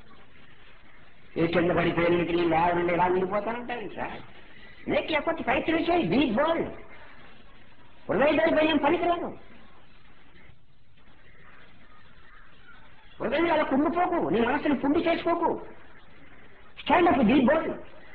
ఏ కింద పడిపోయాను ఇంక నేను లేవనండి ఇలా ఉండిపోతానంటాను సార్ నేటి ఎఫెక్ట్ ప్రయత్నం చేయి బీ బోల్ హృదయ భయం పనికిరాదు హృదయం అలా కుండిపోకు నీ మనసుని పుండి చేసుకోకు స్టాండ్ అప్ డీ బోల్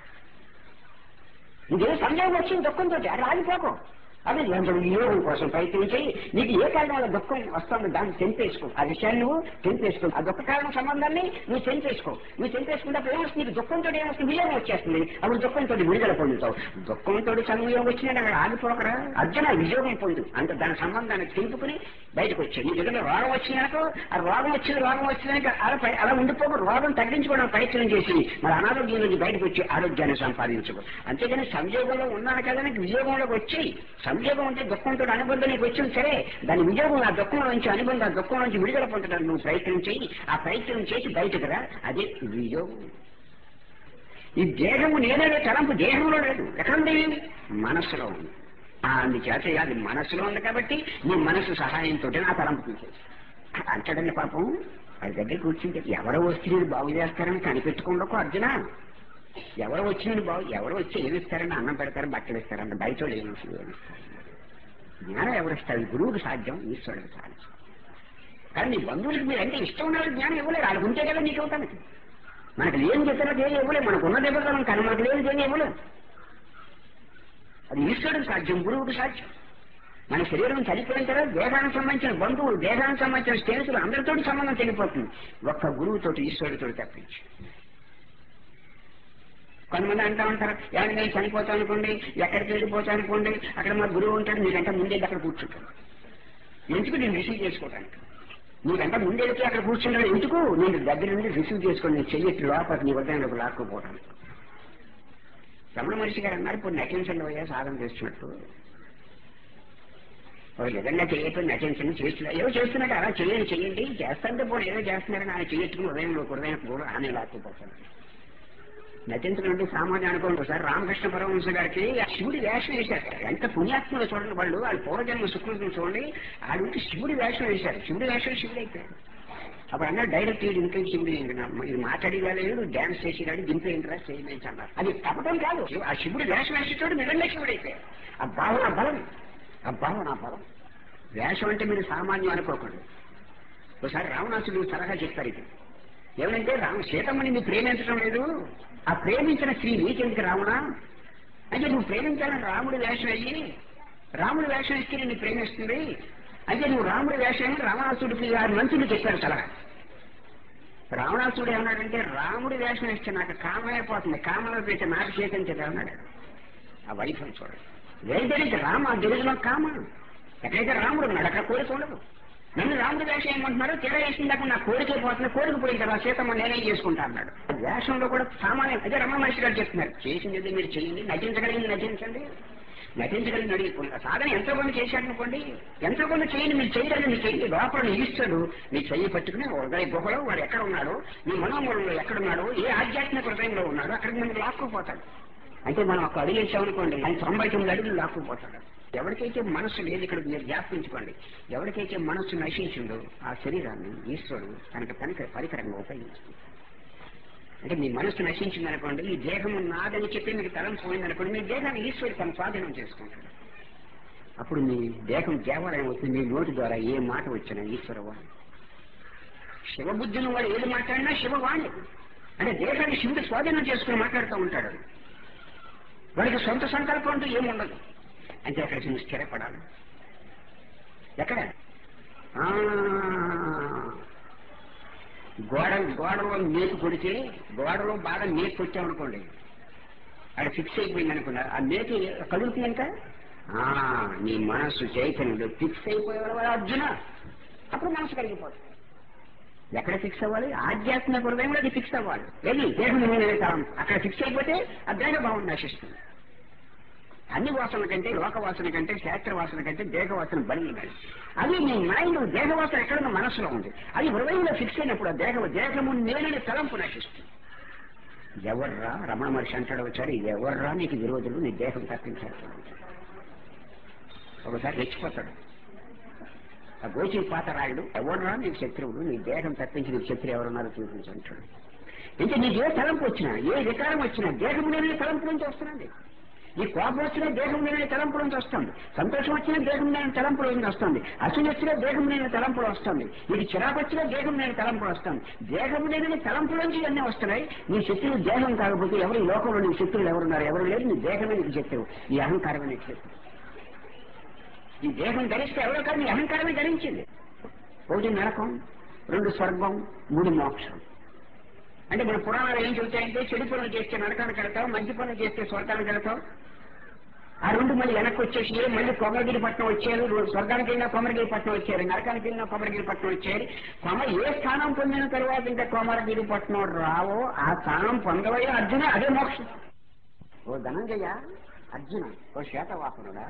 నీకేదో సందేహం వచ్చింది దుఃఖంతో అక్కడ ఆగిపోకు అది ఎంత వినియోగం కోసం ప్రయత్నం చేయి నీకు ఏ కారణం వల్ల దుఃఖం వస్తుందో దాన్ని తెంపేసుకో ఆ విషయాన్ని నువ్వు తెంపేసుకో ఆ దుఃఖ కారణం సంబంధాన్ని నువ్వు తెంపేసుకో నువ్వు తెంపేసుకున్నప్పుడు ఏమొస్తుంది నీకు దుఃఖంతో ఏమొస్తుంది వియోగం వచ్చేస్తుంది అప్పుడు దుఃఖంతో విడుదల పొందుతావు దుఃఖంతో సంయోగం వచ్చినా అక్కడ ఆగిపోకరా అర్జున వియోగం పొందు అంటే దాని సంబంధాన్ని తెంపుకుని బయటకు వచ్చాయి నీ దగ్గర రోగం వచ్చినాక ఆ రోగం వచ్చింది రోగం వచ్చినాక అలా పై- అలా ఉండిపోక రోగం తగ్గించుకోవడానికి ప్రయత్నం చేసి మరి అనారోగ్యం నుంచి బయటకు వచ్చి ఆరోగ్యాన్ని సంపాదించుకో అంతేగాని సంయోగంలో ఉన్నాను కదా నీకు వియోగంలోకి వచ్చి సంయోగం అంటే దుఃఖంతో అనుబంధం నీకు వచ్చింది సరే దాని వియోగం ఆ దుఃఖం నుంచి అనుబంధం ఆ దుఃఖం నుంచి విడుదల పొందడానికి నువ్వు ప్రయత్నం చేయి ఆ ప్రయత్నం చేసి బయటకు రా అదే వియోగం ఈ దేహము నేనే తలంపు దేహంలో లేదు ఎక్కడుంది మనస్సులో ఉంది ఆ అందుచేత అది మనస్సులో ఉంది కాబట్టి నీ మనస్సు సహాయంతో నా తలంపు తీసేసి అంటాడండి పాపం వాడి దగ్గర కూర్చుంటే ఎవరో వచ్చి నేను బాగు చేస్తారని కనిపెట్టుకోండకు అర్జున ఎవరు వచ్చి నేను బాగు ఎవరు వచ్చి ఏమి ఇస్తారని అన్నం పెడతారు బట్టలు ఇస్తారని బయట వాళ్ళు ఏమి ఇస్తారు? జ్ఞానం ఎవరిస్తారు గురువుకి సాధ్యం ఈశ్వరుడికి సాధ్యం కానీ నీ బంధువులకి మీరు అంటే ఇష్టం ఉన్న వాళ్ళకి జ్ఞానం ఇవ్వలేరు వాళ్ళకి ఉంటే కదా నీకు ఇవ్వటానికి మనకు లేని చెప్పినట్టు ఏమి ఇవ్వలేము మనకు ఉన్న దగ్గర కానీ మనకు లేని ఏమి ఇవ్వలేము అది ఈశ్వరుడికి సాధ్యం గురువుకి సాధ్యం మన శరీరం చనిపోయిన తర్వాత దేహానికి సంబంధించిన బంధువులు దేహానికి సంబంధించిన స్నేహితులు అందరితో సంబంధం తెలిపోతుంది ఒక్క గురువుతోటి ఈశ్వరుడితో తప్పించి కొంతమంది అంటా ఉంటారు ఏమైనా నేను చనిపోతాను అనుకోండి ఎక్కడికి వెళ్ళిపోతాను అనుకోండి అక్కడ మా గురువు ఉంటాడు మీకంటే ముందే అక్కడ కూర్చుంటాడు ఎందుకు నేను రిసీవ్ చేసుకోవడానికి నీకంటే ముందే వెళ్ళి అక్కడ కూర్చుంటాడు ఎందుకు నేను దగ్గర నుండి రిసీవ్ చేసుకొని నేను చెయ్యొచ్చు లోపల నీ వద్ద లాక్కుపోవడానికి రమణ మనిషి గారు అన్నారు ఇప్పుడు నటించండి అయ్యా సాధన చేస్తున్నట్టు ఒక విధంగా చేయటం నటించండి చేస్తున్నారు ఏదో చేస్తున్నట్టు అలా చేయండి చేయండి చేస్తాంటే పోనీ ఏదో చేస్తున్నారని ఆయన చేయట్టుకుని ఉదయంలో హృదయం కూడా ఆమె లాక్కుపోతాను నటించడం అంటే సామాన్యం అనుకోండి ఒకసారి రామకృష్ణ పరమహంస గారికి ఆ శివుడి వేషం వేశారు ఎంత పుణ్యాత్మలో చూడండి వాళ్ళు వాళ్ళ పూర్వజన్మ సుకృతిని చూడండి ఆడికి శివుడి వేషం వేశారు శివుడి వేషం శివుడు అయిపోయాడు అప్పుడు అన్నారు డైరెక్ట్ ఇది ఇంట్లో శివుడు ఏంటి నా- ఇది మాట్లాడి లేడు డ్యాన్స్ చేసి కానీ దింపే ఇంట్రెస్ట్ చేయమని అన్నారు అది తప్పటం కాదు ఆ శివుడి వేషం వేసేటోడు నిజంగా శివుడు అయిపోయాడు ఆ భావన బలం ఆ భావన బలం వేషం అంటే మీరు సామాన్యం అనుకోకండి ఒకసారి రావణాసుడు సలహా చెప్తారు ఇది ఏమంటే రామ సీతమ్మని నువ్వు ప్రేమించడం లేదు ఆ ప్రేమించిన స్త్రీ నీకెందుకు రావణ అంటే నువ్వు ప్రేమించాలని రాముడి వేషం అయ్యి రాముడి వేషం ఇస్తే నిన్ను ప్రేమిస్తుంది అయితే నువ్వు రాముడి వేషం రావణాసుడికి ఆరు మంత్రులు చెప్పారు సలహా రావణాసుడు ఏమన్నాడంటే రాముడి వేషం ఇస్తే నాకు కామైపోతుంది కామలో పెట్టి నాకు చేతించదు అన్నాడు ఆ వైఫం చూడండి వేదరికి రామ గిరిజన కామ ఎక్కడైతే రాముడు ఉన్నాడు అక్కడ కోరిక ఉండదు నన్ను రాముడి వేషం ఏమంటున్నారో తీరా వేసిన దాకా నా కోరికే పోతుంది కోరిక పోయిన కదా సీతమ్మ నేనే చేసుకుంటా అన్నాడు వేషంలో కూడా సామాన్యం అదే రమణ మహర్షి గారు చెప్తున్నారు చేసింది మీరు చేయండి నటించగలిగింది నటించండి నటించగలిగిన అడిగి సాధన ఎంతో కొంత చేశారనుకోండి ఎంతో కొంత చేయండి మీరు చేయగలిగి మీరు చేయండి లోపల ఈశ్వరుడు మీ చెయ్యి పట్టుకుని హృదయ గుహలో వాడు ఎక్కడ ఉన్నాడు మీ మనోమూలంలో ఎక్కడున్నాడు ఏ ఆధ్యాత్మిక హృదయంలో ఉన్నాడు అక్కడికి మనం లాక్కుపోతాడు అంటే మనం ఒక అడుగు వేసామనుకోండి ఆయన తొంభై తొమ్మిది అడుగులు లాక్కుపోతాడు ఎవరికైతే మనస్సు లేదు ఇక్కడ మీరు జ్ఞాపించుకోండి ఎవరికైతే మనస్సు నశించిందో ఆ శరీరాన్ని ఈశ్వరుడు తనకు పనిక పరికరంగా ఉపయోగిస్తుంది అంటే మీ మనస్సు నశించింది అనుకోండి ఈ దేహము నాదని చెప్పి మీకు తలం పోయిందనుకోండి మీ దేహాన్ని ఈశ్వరుడు తన స్వాధీనం చేసుకుంటాడు అప్పుడు మీ దేహం దేవాలయం అవుతుంది మీ నోటి ద్వారా ఏ మాట వచ్చినా ఈశ్వరవాణి శివబుద్ధిని వాడు ఏది మాట్లాడినా శివవాణి అంటే దేహాన్ని శివుడు స్వాధీనం చేసుకుని మాట్లాడుతూ ఉంటాడు వాడికి సొంత సంకల్పం అంటూ ఏముండదు అంటే అక్కడ నువ్వు స్థిరపడాలి ఎక్కడ ఆ, గోడ గోడలో మేకు కొడితే గోడలో బాగా మేకు కొట్టామనుకోండి అక్కడ ఫిక్స్ అయిపోయింది అనుకోండి ఆ మేకు కలుగుతుంది ఇంకా ఆ, నీ మనస్సు చైతన్యుడు ఫిక్స్ అయిపోయేవాడు అర్జున అప్పుడు మనసు కలిగిపోతుంది ఎక్కడ ఫిక్స్ అవ్వాలి ఆధ్యాత్మిక హృదయంలో అది ఫిక్స్ అవ్వాలి ఏది దేహం నేనే కాలం అక్కడ ఫిక్స్ అయిపోతే ఆ దేహ భావం నశిస్తుంది అన్ని వాసనల కంటే లోక వాసన కంటే శాస్త్ర వాసన కంటే దేహ వాసన బలిగినాడు అది నీ మైండ్ దేహ వాసన ఎక్కడున్న మనసులో ఉంది అది హృదయంలో ఫిక్స్ అయినప్పుడు ఆ దేహ దేహము నేనని తలంపు నశిస్తుంది ఎవర్రా రమణ మహర్షి అంటాడు వచ్చాడు ఎవర్రా నీకు విరోధులు నీ దేహం తప్పించాడు ఒకసారి రెచ్చిపోతాడు ఆ గోచి పాతరాయుడు ఎవరురా నీకు శత్రువుడు నీ దేహం తప్పించి నీకు శత్రువు ఎవరున్నారో చూపించంటాడు ఇంకా నీకు ఏ తలంపు వచ్చినా ఏ వికారం వచ్చినా దేహం లేని తలంపు నుంచి వస్తున్నది నీ కోపం వచ్చినా దేహం లేని తలంపు నుంచి వస్తుంది సంతోషం వచ్చినా దేహం లేని తలంపుల నుంచి వస్తుంది అసలు వచ్చినా దేహం లేని తలంపులు వస్తుంది నీకు చిరాకు వచ్చినా దేహం లేని తలంపులు వస్తుంది దేహం లేని తలంపుల నుంచి ఇవన్నీ వస్తున్నాయి నీ శత్రువు దేహం కాకపోతే ఎవరు ఈ లోకంలో నీ శత్రువులు ఎవరున్నారు ఎవరు లేదు నీ దేహమే నీకు శత్రువు ఈ అహంకారమే నీకు శత్రువు ఈ దేహం ధరిస్తే ఎవరో కాదు నీ అహంకారమే ధరించింది ఒకటి నరకం రెండు స్వర్గం మూడు మోక్షం అంటే మన పురాణాలు ఏం చెబుతాయంటే చెడు పనులు చేస్తే నరకానికి వెళ్తాం మంచి పనులు చేస్తే స్వర్గానికి వెళ్తాం ఆ రెండు మళ్ళీ వెనక్కి వచ్చేసి మళ్ళీ కొమరగిరి పట్నం వచ్చారు రో- స్వర్గానికి వెళ్ళినా కొమరగిరి పట్నం వచ్చారు నరకానికి వెళ్ళినా కొమరగిరి పట్నం వచ్చారు కొమ ఏ స్థానం పొందిన తర్వాత ఇంకా కొమరగిరి పట్నం రావో ఆ స్థానం పొందవయ్యా అర్జున అదే మోక్షం ఓ ధనంజయ అర్జున ఓ శ్వేతవాహనుడా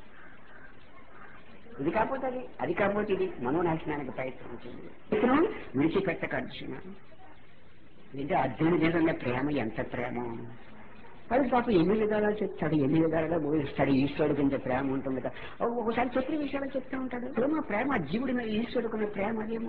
ఇది కాకపోతే అది అది కాకపోతే ఇది మనోనాశనానికి ప్రయత్నించింది ఇతను విడిచిపెట్టక అర్జున ఇది అర్జునుడి మీద ఉన్న ప్రేమ ఎంత ప్రేమ అది పాప ఎన్ని విధాలా చెప్తాడు ఎన్ని విధాలుగా బోధిస్తాడు ఈశ్వరుడికి ఇంత ప్రేమ ఉంటుంది కదా ఓ- ఒకసారి చెప్పిన విషయాలు చెప్తూ ఉంటాడు ప్రేమ ప్రేమ జీవుడి మీద ఈశ్వరుడికి ఉన్న ప్రేమ అదేమో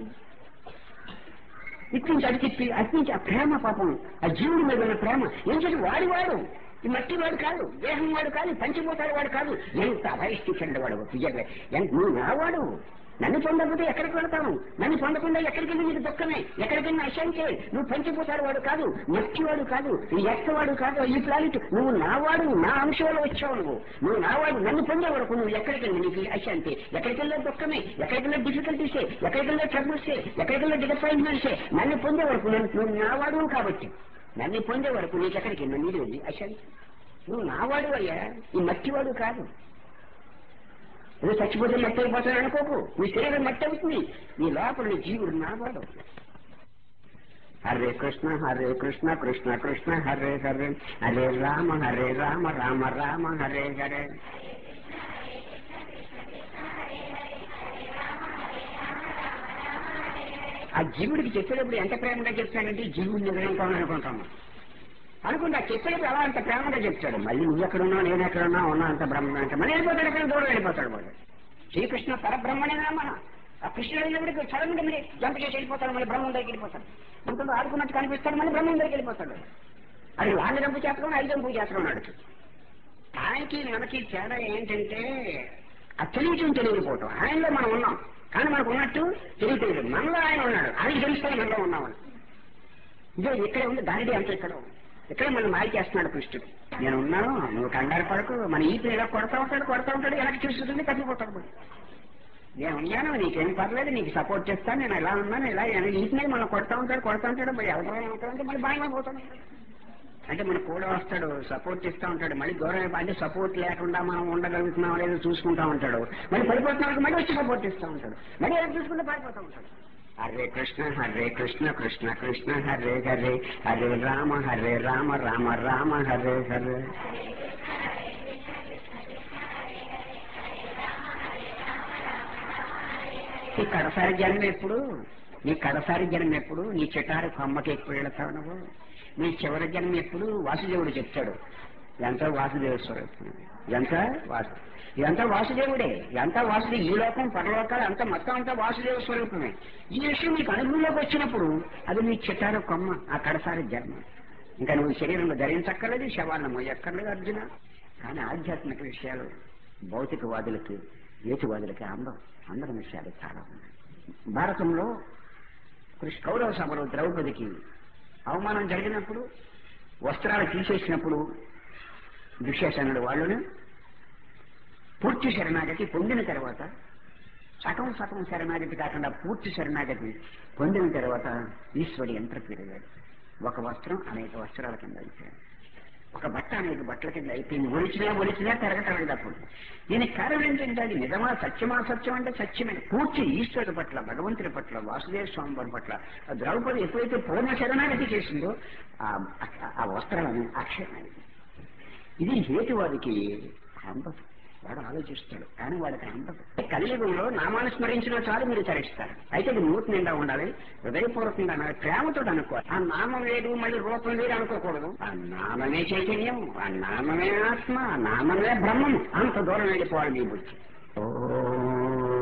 ఇటు నుంచి అటు తిప్పి అటు నుంచి ఆ ప్రేమ పాపం ఆ జీవుడి మీద ఉన్న ప్రేమ ఏం చేసి వాడి వాడు ఈ మట్టి వాడు కాదు దేహం వాడు కాదు పంచిపోతాడు వాడు కాదు ఎంత అభయస్థించండి వాడు పియ్యలే ఎంత నువ్వు నావాడు నన్ను పొందకపోతే ఎక్కడికి వెళ్తాను నన్ను పొందకుండా ఎక్కడికి వెళ్ళి నీకు దుఃఖమే ఎక్కడికి వెళ్ళినా అశాంతే నువ్వు పంచిపోతాడు వాడు కాదు మట్టివాడు కాదు ఈ ఎక్కవాడు కాదు ఈ ప్లానెట్ నువ్వు నావాడు నా అంశంలో వచ్చావు నువ్వు నువ్వు నావాడు నన్ను పొందే వరకు నువ్వు ఎక్కడికి వెళ్ళి నీకు అశాంతి ఎక్కడికి వెళ్ళే దుఃఖమే ఎక్కడికి వెళ్ళే డిఫికల్టీసే ఎక్కడికి వెళ్ళే ట్రబుల్సే ఎక్కడికి వెళ్ళే డిసప్పాయింట్మెంట్సే నన్ను పొందే వరకు నన్ను నువ్వు నావాడు కాబట్టి నన్ను పొందే వరకు నీకు ఎక్కడికి వెళ్ళి నీరు వెళ్ళి అశాంతి నువ్వు నావాడు అయ్యా ఈ మట్టివాడు కాదు నువ్వు చచ్చిపోతే మట్టి అయిపోతాను అనుకోకు నీ శరీరం మట్టి అవుతుంది నీ లోపల నీ జీవుడు నావాడు హరే కృష్ణ హరే కృష్ణ కృష్ణ కృష్ణ హరే హరే హరే రామ హరే రామ రామ రామ హరే హరే ఆ జీవుడికి చెప్పేటప్పుడు ఎంత ప్రేమగా చెప్తాడంటే జీవుడు నిజంగా అనుకుంటాము అనుకుంటా చెప్పేటప్పుడు అలా అంత ప్రేమగా చెప్తాడు మళ్ళీ నువ్వు ఎక్కడున్నావు నేను ఎక్కడున్నా ఉన్నా అంత బ్రహ్మ అంటే మళ్ళీ వెళ్ళిపోతాడు ఎక్కడ దూరం వెళ్ళిపోతాడు వాడు శ్రీకృష్ణ పరబ్రహ్మనే నామ ఆ కృష్ణుడు అయినప్పటికీ సడన్ గా మళ్ళీ జంప్ చేసి వెళ్ళిపోతాడు మళ్ళీ బ్రహ్మం దగ్గరికి వెళ్ళిపోతాడు ఉంటుంది ఆడుకున్నట్టు కనిపిస్తాడు మళ్ళీ బ్రహ్మం దగ్గరికి వెళ్ళిపోతాడు అది వాడిని జంపు చేస్తున్నాడు ఐదు జంపు చేస్తున్నాడు ఆయనకి మనకి తేడా ఏంటంటే ఆ తెలియటం తెలియకపోవటం ఆయనలో మనం ఉన్నాం కానీ మనకు ఉన్నట్టు తెలియటం మనలో ఆయన ఉన్నాడు ఆయనకి తెలుస్తాయి మనలో ఉన్నామని ఇదే ఇక్కడే ఉంది దానిదే అంత ఇక్కడ ఉంది ఇక్కడ మనం మాయ చేస్తున్నాడు కృష్ణుడు నేను ఉన్నాను నువ్వు కంగారు పడకు మన ఈపి ఇలా కొడతా ఉంటాడు కొడతా ఉంటాడు వెనక్కి చూస్తుంది తప్పిపోతాడు మరి. నేను ఉన్నాను నీకేం పర్లేదు నీకు సపోర్ట్ చేస్తాను నేను ఎలా ఉన్నాను ఇలా ఈపి మీద మనం కొడతా ఉంటాడు కొడతా ఉంటాడు మరి ఎవరైనా ఉంటాడంటే మళ్ళీ బాగా పోతాడు అంటే మన కూడా వస్తాడు సపోర్ట్ ఇస్తూ ఉంటాడు మళ్ళీ దూరం అంటే సపోర్ట్ లేకుండా మనం ఉండగలుగుతున్నాం లేదో చూసుకుంటా ఉంటాడు మళ్ళీ పడిపోతున్నాడు మళ్ళీ వచ్చి సపోర్ట్ ఇస్తూ ఉంటాడు మళ్ళీ ఎలా చూసుకుంటే పడిపోతూ ఉంటాడు హరే కృష్ణ హరే కృష్ణ కృష్ణ కృష్ణ హరే హరే హరే రామ హరే రామ రామ రామ హరే హరే నీ కడసారి జన్మ ఎప్పుడు నీ కడసారి జన్మ ఎప్పుడు నీ చిటారి కొమ్మకి ఎప్పుడు వెళతావు నువ్వు నీ చివరి జన్మ ఎప్పుడు వాసుదేవుడు చెప్తాడు ఎంత వాసుదేవ స్వరూపం ఎంత వాసు ఇదంతా వాసుదేవుడే ఇదంతా వాసుదేవు ఈ లోకం పరలోకాలు అంతా మొత్తం అంతా వాసుదేవ స్వరూపమే ఈ విషయం నీకు అనుభవంలోకి వచ్చినప్పుడు అది నీ చిటారు కొమ్మ ఆ కడసారి జన్మ ఇంకా నువ్వు శరీరంలో ధరించక్కర్లేదు శవాలను మోయక్కర్లేదు అర్జున కానీ ఆధ్యాత్మిక విషయాలు భౌతికవాదులకి ఏతివాదులకి అందం అందరి విషయాలు చాలా ఉన్నాయి భారతంలో కృష్ణ కౌరవ సభలో ద్రౌపదికి అవమానం జరిగినప్పుడు వస్త్రాలు తీసేసినప్పుడు దుశ్శాసనుడు వాళ్ళను పూర్తి శరణాగతి పొందిన తర్వాత సగం సగం శరణాగతి కాకుండా పూర్తి శరణాగతి పొందిన తర్వాత ఈశ్వరుడు ఎంత పెరిగాడు ఒక వస్త్రం అనేక వస్త్రాల కింద అయిపోయాడు ఒక బట్ట అనేక బట్టల కింద అయిపోయింది ఒలిచినా ఒలిచినా పెరగటం లేదు అప్పుడు దీనికి కారణం ఏంటంటే అది నిజమా సత్యమా సత్యం అంటే సత్యమే పూర్తి ఈశ్వరుడు పట్ల భగవంతుడి పట్ల వాసుదేవ స్వామి వారి పట్ల ఆ ద్రౌపది ఎప్పుడైతే పూర్ణ శరణాగతి చేసిందో ఆ ఆ వస్త్రాలను అక్షయమైంది ఇది హేతువాదికి అందదు వాడు ఆలోచిస్తాడు కానీ వాడికి అందదు కలియుగంలో నామాన్ని స్మరించినా చాలు మీరు తరిస్తారు అయితే అది నూతి నిండా ఉండాలి హృదయపూర్వకంగా అనాలి ప్రేమతో అనుకోవాలి ఆ నామం లేదు మళ్ళీ రూపం లేదు అనుకోకూడదు ఆ నామమే చైతన్యం ఆ నామమే ఆత్మ ఆ నామమే బ్రహ్మం అంత దూరం వెళ్ళిపోవాలి మీ బుద్ధి ఓ